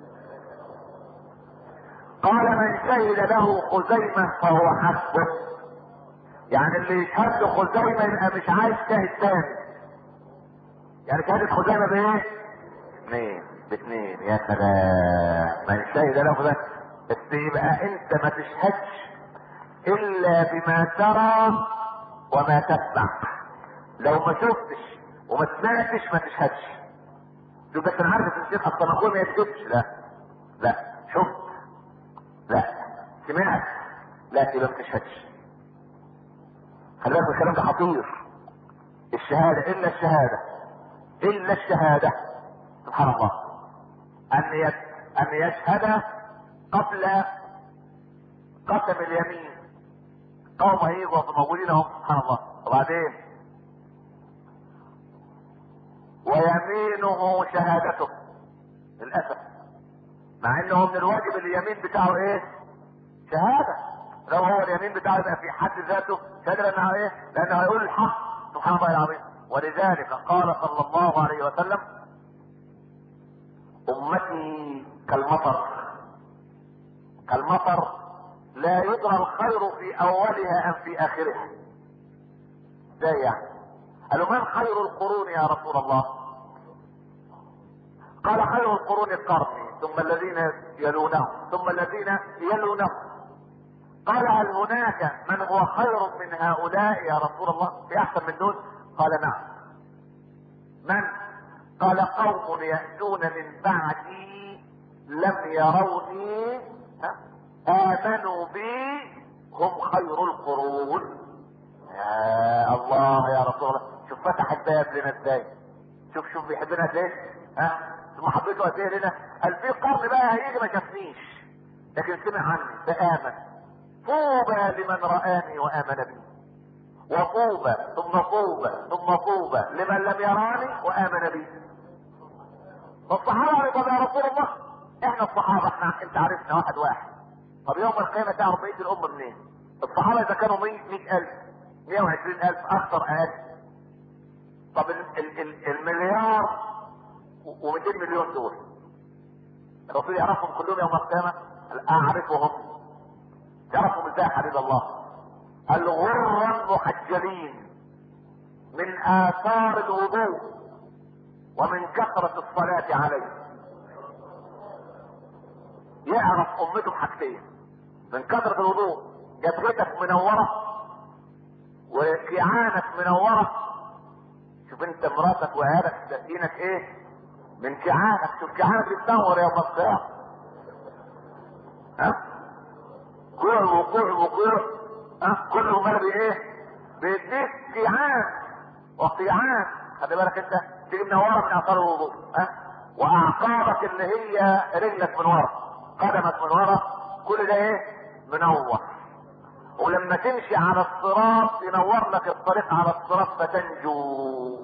قال من شهد له خزيمة فهو حسبه يعني اللي يشهد له خزيمة يبقى مش عايز شاهد تاني يعني شهادة خزيمة بايه؟ اثنين باثنين يا سلام من شهد له خزيمة بس يبقى انت ما تشهدش الا بما ترى وما تسمع لو ما شفتش وما سمعتش ما تشهدش شوف بس انا عارف ان الشيخ اصلا اقول ما يكذبش لا لا شفت لا سمعت لا يبقى ما تشهدش خلي بالك الكلام ده خطير الشهادة إلا الشهادة إلا الشهادة سبحان الله أن يت... أن يشهد قبل قسم اليمين قوم هيجوا موجودين اهم سبحان الله وبعدين ويمينه شهادته للأسف مع انه من الواجب اليمين بتاعه ايه شهادة لو هو اليمين بتاعه يبقى في حد ذاته شهادة لانه ايه لانه هيقول الحق سبحان الله العظيم ولذلك قال صلى الله عليه وسلم امتي كالمطر كالمطر لا يدرى الخير في اولها ام في اخرها ازاي يعني قالوا من خير القرون يا رسول الله قال خير القرون قرني ثم الذين يلونهم ثم الذين يلونهم قال هل هناك من هو خير من هؤلاء يا رسول الله في احسن من دول قال نعم من قال قوم يأتون من بعدي لم يروني ها؟ آمنوا بي هم خير القرون يا الله يا رسول الله شوف فتح الباب لنا ازاي شوف شوف بيحبنا قد ايه ها ثم حبيته قد ايه لنا قال في قرن بقى هيجي ما شافنيش لكن سمع عني فآمن طوبى لمن رآني وآمن بي وطوبى ثم طوبى ثم طوبى لمن لم يراني وآمن بي والصحابة طب يا رسول الله احنا الصحابة احنا انت عرفنا واحد واحد طب يوم القيامة تعرف بقية الأمة منين؟ الصحابة إذا كانوا 100 100000 120000 أكثر أقل طب ال ال ال المليار و200 مليون دول الرسول يعرفهم كلهم يوم القيامة؟ قال أعرفهم يعرفهم ازاي يا حبيب الله؟ قال غرا محجلين من آثار الوضوء ومن كثرة الصلاة عليه يعرف امته بحاجتين من كثرة الوضوء جبهتك منورة وكيعانك منورة شوف انت مراتك وعيالك دينك ايه من كيعانك شوف كيعانك بتنور يا القيامة ها كوع وكوع وكوع ها كله مال بايه بيديك كيعان وقيعان خلي بالك انت تيجي منوره من اثار الوضوء ها واعقابك اللي هي رجلك من ورا قدمك من ورا كل ده ايه منور ولما تمشي على الصراط ينور لك الطريق على الصراط فتنجو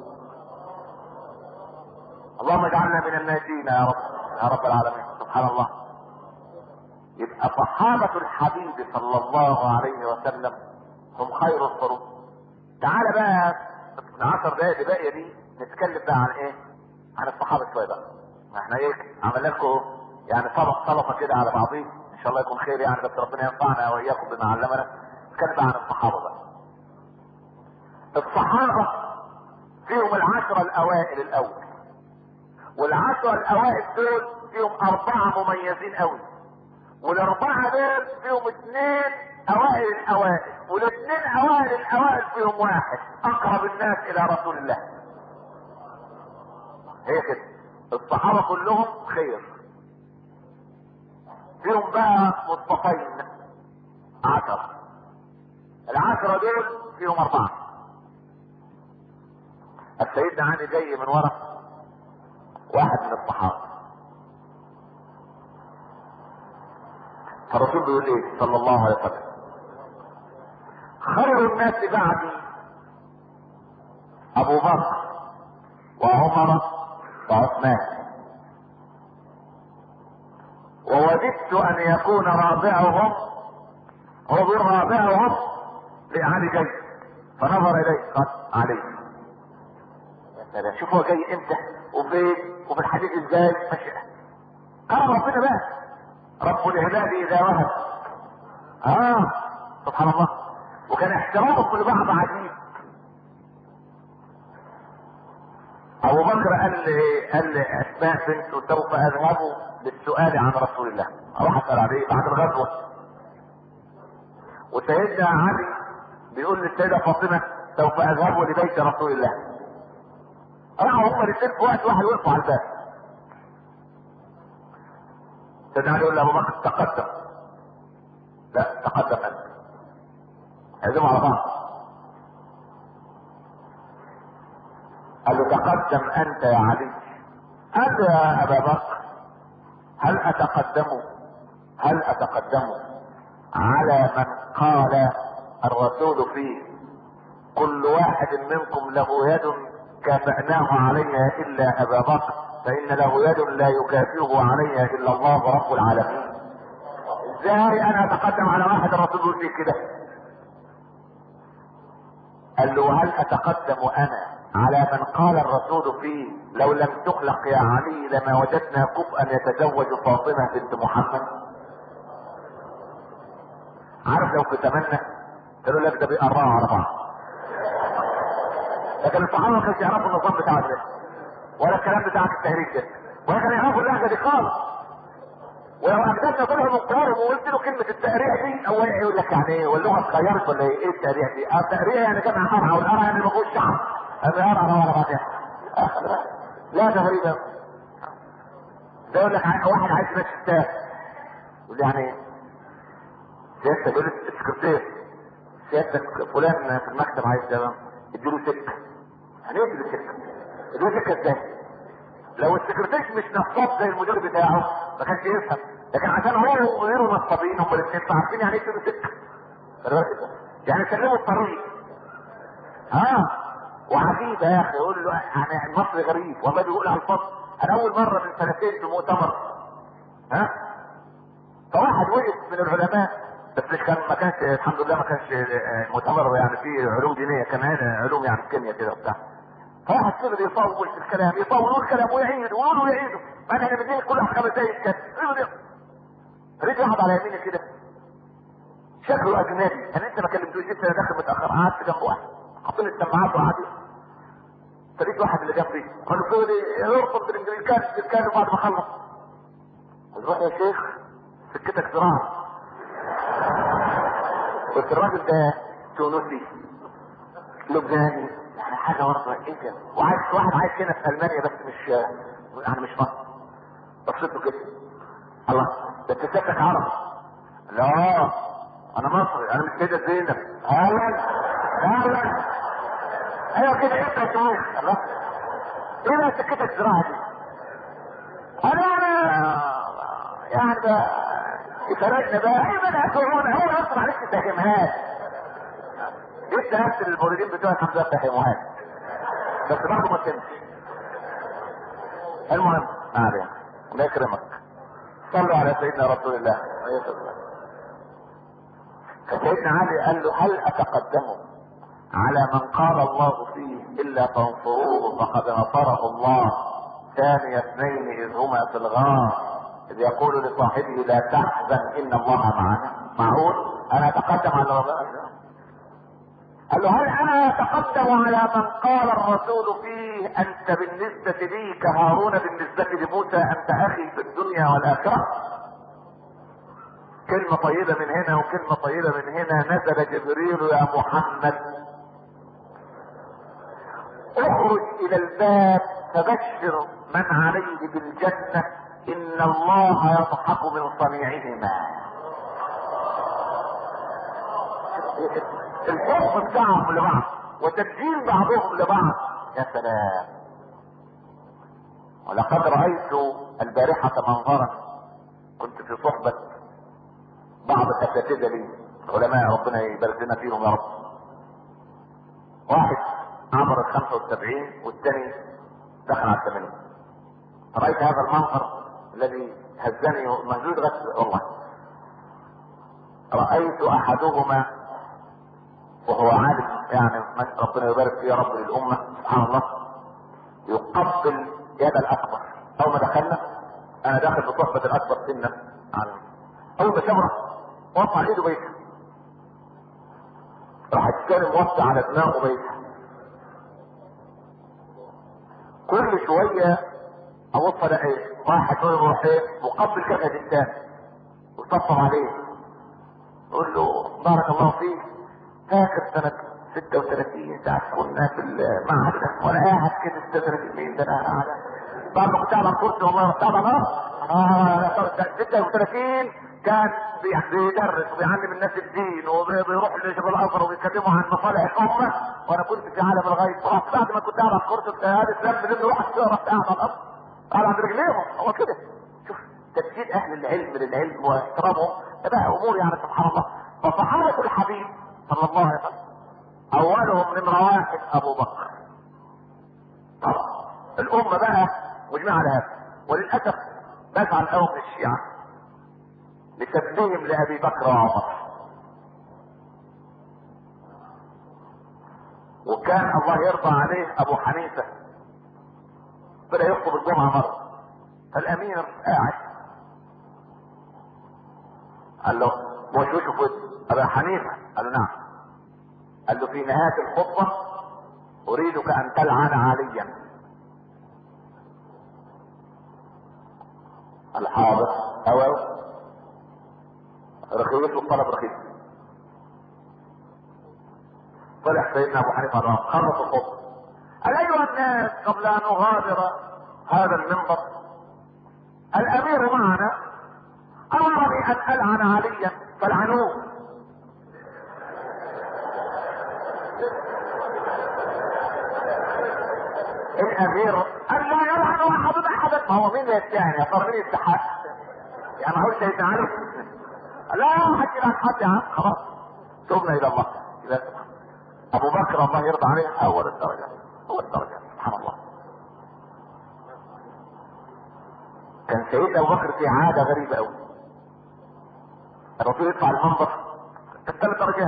اللهم اجعلنا من الناجين يا رب يا رب العالمين سبحان الله يبقى صحابة الحبيب صلى الله عليه وسلم هم خير القرون تعال بقى من عشر دقايق اللي باقية دي نتكلم بقى عن ايه عن الصحابة شوية بقى احنا ايه عملنا لكم يعني طبق سلطه كده على بعضيه ان شاء الله يكون خير يعني بس ربنا ينفعنا واياكم بما علمنا نتكلم عن الصحابه بقى الصحابه فيهم العشره الاوائل الاول والعشره الاوائل دول فيهم اربعه مميزين قوي والاربعه دول فيهم اثنين اوائل الاوائل والاثنين اوائل الاوائل فيهم واحد اقرب الناس الى رسول الله هي كده الصحابه كلهم خير فيهم بقى مصطفين عشرة العشرة دول فيهم أربعة السيدنا علي جاي من ورا واحد من الصحابة فالرسول بيقول ايه صلى الله عليه وسلم خير الناس بعدي ابو بكر وعمر وعثمان ووددت ان يكون رابعهم هو بيقول رابعهم لعلي جاي فنظر اليه قال علي يا سلام شوف هو جاي امتى وفين وفي الحديث ازاي ماشي كرم ربنا بقى رب العباد اذا وهب اه سبحان الله وكان احترامه لبعض عجيب ابو بكر قال لي قال لاسماء بنت سوف اذهب للسؤال عن رسول الله اروح اسال عليه بعد الغزوه وسيدنا علي بيقول للسيده فاطمه سوف اذهب لبيت رسول الله راحوا هما الاثنين في وقت واحد وقفوا على الباب سيدنا علي يقول لابو بكر تقدم لا تقدم انت هيزموا على بعض قال له تقدم انت يا علي قال له يا ابا بكر هل اتقدم هل اتقدم على من قال الرسول فيه كل واحد منكم له يد كافأناه عليها الا ابا بكر فان له يد لا يكافئه عليها الا الله رب العالمين ازاي انا اتقدم على واحد الرسول يقول لي كده قال له هل اتقدم انا على من قال الرسول فيه لو لم تخلق يا علي لما وجدنا كفءا يتزوج فاطمة بنت محمد عارف لو كنت اتمنى قالوا لك ده بيقرعوا على بعض لكن الصحابه ما كانش يعرفوا النظام بتاع ده ولا الكلام بتاع التهريج ده ولا كانوا يعرفوا اللهجه دي خالص ولو اجدادنا طلعوا من قارب وقلت له كلمه التقريع دي اول يقول لك يعني ايه واللغه اتغيرت ولا ايه ايه التقريع دي؟ اه التقريع يعني جمع قرعه والقرعه يعني ما فيهوش شعر هذا قرعه ولا بعدها لا ده غريب أوي. ده يقول لك واحد عايز يمشي كتاب يقول لي يعني ايه؟ سيادتك يقول السكرتير سيادتك فلان في المكتب عايز ده اديله سكه يعني ايه اديله سكه؟ اديله سكه ازاي؟ لو السكرتير مش نصاب زي المدير بتاعه ما كانش يفهم لكن عشان هو وغيره نصابين هم الاثنين فعارفين يعني ايه اديله سكه خلي بالك كده. يعني سلموا الطريق ها وعجيبة يا اخي يقول له يعني المصري غريب وما بيقول على الفصل انا اول مرة من سنتين في مؤتمر ها فواحد وقف من العلماء بس مش كان ما كانش الحمد لله ما كانش المؤتمر يعني فيه علوم دينية كان هنا علوم يعني كيمياء كده وبتاع فواحد فضل يطول في الكلام يطول يقول كلام ويعيد ويقول ويعيده ما احنا بنديك كل واحد خمس دقايق كده ريت واحد على يميني كده شكله اجنبي يعني انت ما كلمتوش انت داخل متاخر قعدت جنب واحد حاطين السماعات وقعدوا فلقيت واحد اللي جنبي قالوا له لي ارفض بالانجليزي كان كان بعد ما خلص قلت له يا شيخ سكتك زراعه قلت الراجل ده تونسي لبناني يعني حاجه برضه ايه ده وعايز واحد عايش هنا في المانيا بس مش يعني مش مصر بصيت له كده الله ده انت سيادتك عربي لا انا مصري انا مش كده زينب اهلا اهلا ايوه كده انت يا شيخ الله ايه بقى سكتك زراعه دي انا انا يعني ده يفرجنا بقى ايه بقى هتقعون هو اصلا معلش تفهمهاش لسه نفس الموردين بتوع الحمد لله تفهموهاش بس برضه ما تمشي المهم ما علينا الله يكرمك صلوا على سيدنا رسول الله عليه الصلاه والسلام فسيدنا علي قال له هل اتقدم على من قال الله فيه الا تنصروه فقد نصره الله ثاني اثنين اذ هما في الغار اذ يقول لصاحبه لا تحزن ان الله معنا معقول انا اتقدم على ربنا قال له هل انا اتقدم على من قال الرسول فيه انت بالنسبة لي كهارون بالنسبة لموسى انت اخي في الدنيا والاخرة كلمة طيبة من هنا وكلمة طيبة من هنا نزل جبريل يا محمد اخرج الى الباب فبشر من عليه بالجنة ان الله يضحك من صنيعهما الحب بتاعهم لبعض وتبجيل بعضهم لبعض يا سلام ولقد رأيت البارحة منظرا كنت في صحبة بعض الأساتذة لي علماء ربنا يبارك لنا فيهم يا رب واحد عبر ال 75 والثاني دخل على الثمانين رأيت هذا المنظر الذي هزني مهزوز غسل والله رأيت أحدهما وهو عالم يعني ربنا يبارك فيه يا رب للأمة سبحان الله يقبل يد الأكبر أول ما دخلنا أنا داخل بصحبة الأكبر سنا أول ما شمرة وقع إيده بيتها راح الثاني موسع على دماغه بيتها كل شوية أبص ألاقي واحد يروح إيه مقبل كفة الثاني ويطبطب عليه يقول له بارك الله فيك فاكر سنة 36 ساعة كنا في المعهد ده وانا قاعد كده 36 ده انا قاعد بعد ما كنت قاعد على الكرسي والله كنت قاعد على اه 36 كان بيدرس وبيعلم الناس الدين وبيروح لشغل الازهر وبيتكلموا عن مصالح الامه وانا كنت في عالم الغيب رحت بعد ما كنت قاعد على الكرسي هذا الاسلام بنبني روح رحت قاعد على الارض قاعد عند رجليهم هو كده شوف تسجيل اهل العلم للعلم واحترامهم ده بقى امور يعني سبحان الله فصحابه الحبيب صلى الله عليه وسلم اولهم من رواحل ابو بكر طبعا الامه بقى مجمعه على هذا وللاسف نزعل قوي من الشيعه لتسليم لابي بكر وعمر وكان الله يرضى عليه ابو حنيفه بدا يخطب الجمعه مره فالامير قاعد قال له وشوشه في ابا حنيفه قال له نعم قال له في نهايه الخطبه اريدك ان تلعن عليا الحاضر او رخيص والطلب رخيص طلع سيدنا ابو حنيفه رحمه خلص الخطبه قال ايها الناس قبل ان اغادر هذا المنبر الامير معنا امرني ان العن عليا فالعنوه الامير قال لا يلعن احد احدا ما هو مين يستعني يا ترى مين يستحق يعني ما هوش يزعله لا حد يلعن حد يا عم خلاص تبنا الى الله إلى ابو بكر الله يرضى عليه اول الدرجه اول الدرجه سبحان الله كان سيدنا ابو بكر في عاده غريبه قوي الرسول يطلع المنبر كان ثلاث درجات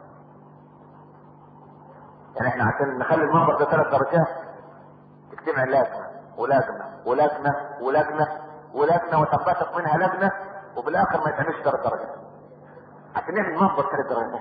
يعني احنا عشان نخلي المنبر ده ثلاث درجات تجتمع لجنه ولجنه ولجنه ولجنه ولجنه وتنبثق منها لجنه وبالاخر ما يتعملش ثلاث درجات عشان نعمل منبر ثلاث درجات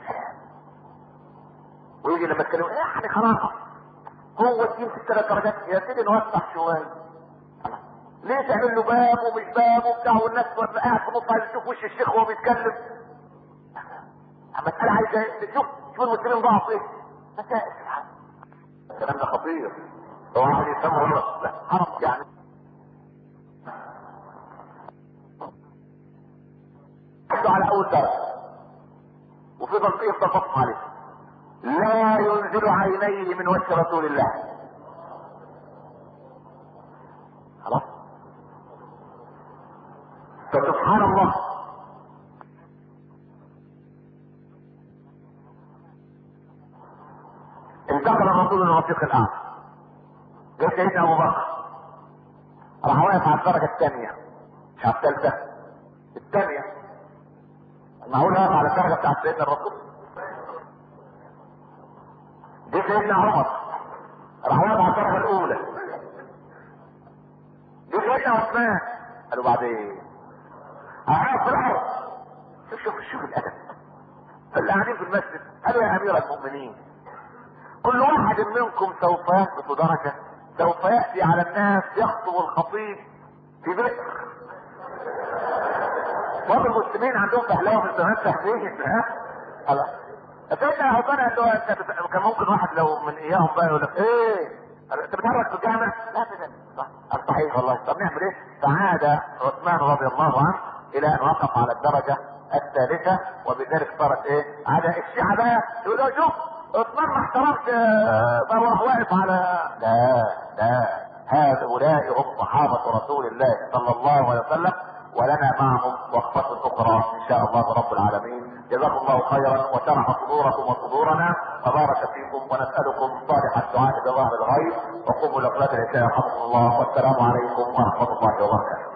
ويجي لما تكلم يعني خلاص هو الدين في الثلاث درجات يا سيدي نوسع شويه ليه تعمل له باب ومش باب وبتاع والناس قاعد في نص عايز تشوف وش الشيخ وهو بيتكلم مسألة عايزة تشوف شوف المسلمين ضعف ايه مسائل الكلام ده خطير هو واحد يسمى غلط لا حرام يعني على اول درجة وفضل يفضل بصم عليه لا ينزل عينيه من وجه رسول الله خلاص فسبحان الله انتقل الرسول للرفيق الاعلى جه سيدنا ابو بكر راح واقف على الدرجه الثانيه مش على الثالثه الثانيه معقول واقف على الدرجه بتاعت سيدنا الرسول جه سيدنا عمر راح واقف على الدرجه الاولى جه سيدنا عثمان قالوا بعدين اقعد في الارض شوف شوف شوف الادب اللي قاعدين في المسجد قالوا يا امير المؤمنين كل واحد منكم سوف يهبط درجه سوف ياتي على الناس يخطب الخطيب في بئر بعض المسلمين عندهم بهلاوه في الزمان تهديد ها خلاص سيدنا عثمان قال له انت بت- كان ممكن واحد لو من اياهم بقى يقول لك ايه انت بتهرج في الجامع؟ لا ابدا صح قال صحيح والله طب نعمل ايه؟ فعاد عثمان رضي الله عنه الى ان وقف على الدرجه الثالثة وبذلك صارت ايه على الشيعة بقى يقولوا شوف عثمان ما احترمش فراح واقف على لا لا هؤلاء هم صحابة رسول الله صلى الله عليه وسلم ولنا معهم وقفة أخرى إن شاء الله رب العالمين جزاكم الله خيرا وشرح صدوركم وصدورنا وبارك فيكم ونسألكم صالح الدعاء بظهر الغيب وقوموا لصلاة العشاء يرحمكم الله والسلام عليكم ورحمة الله وبركاته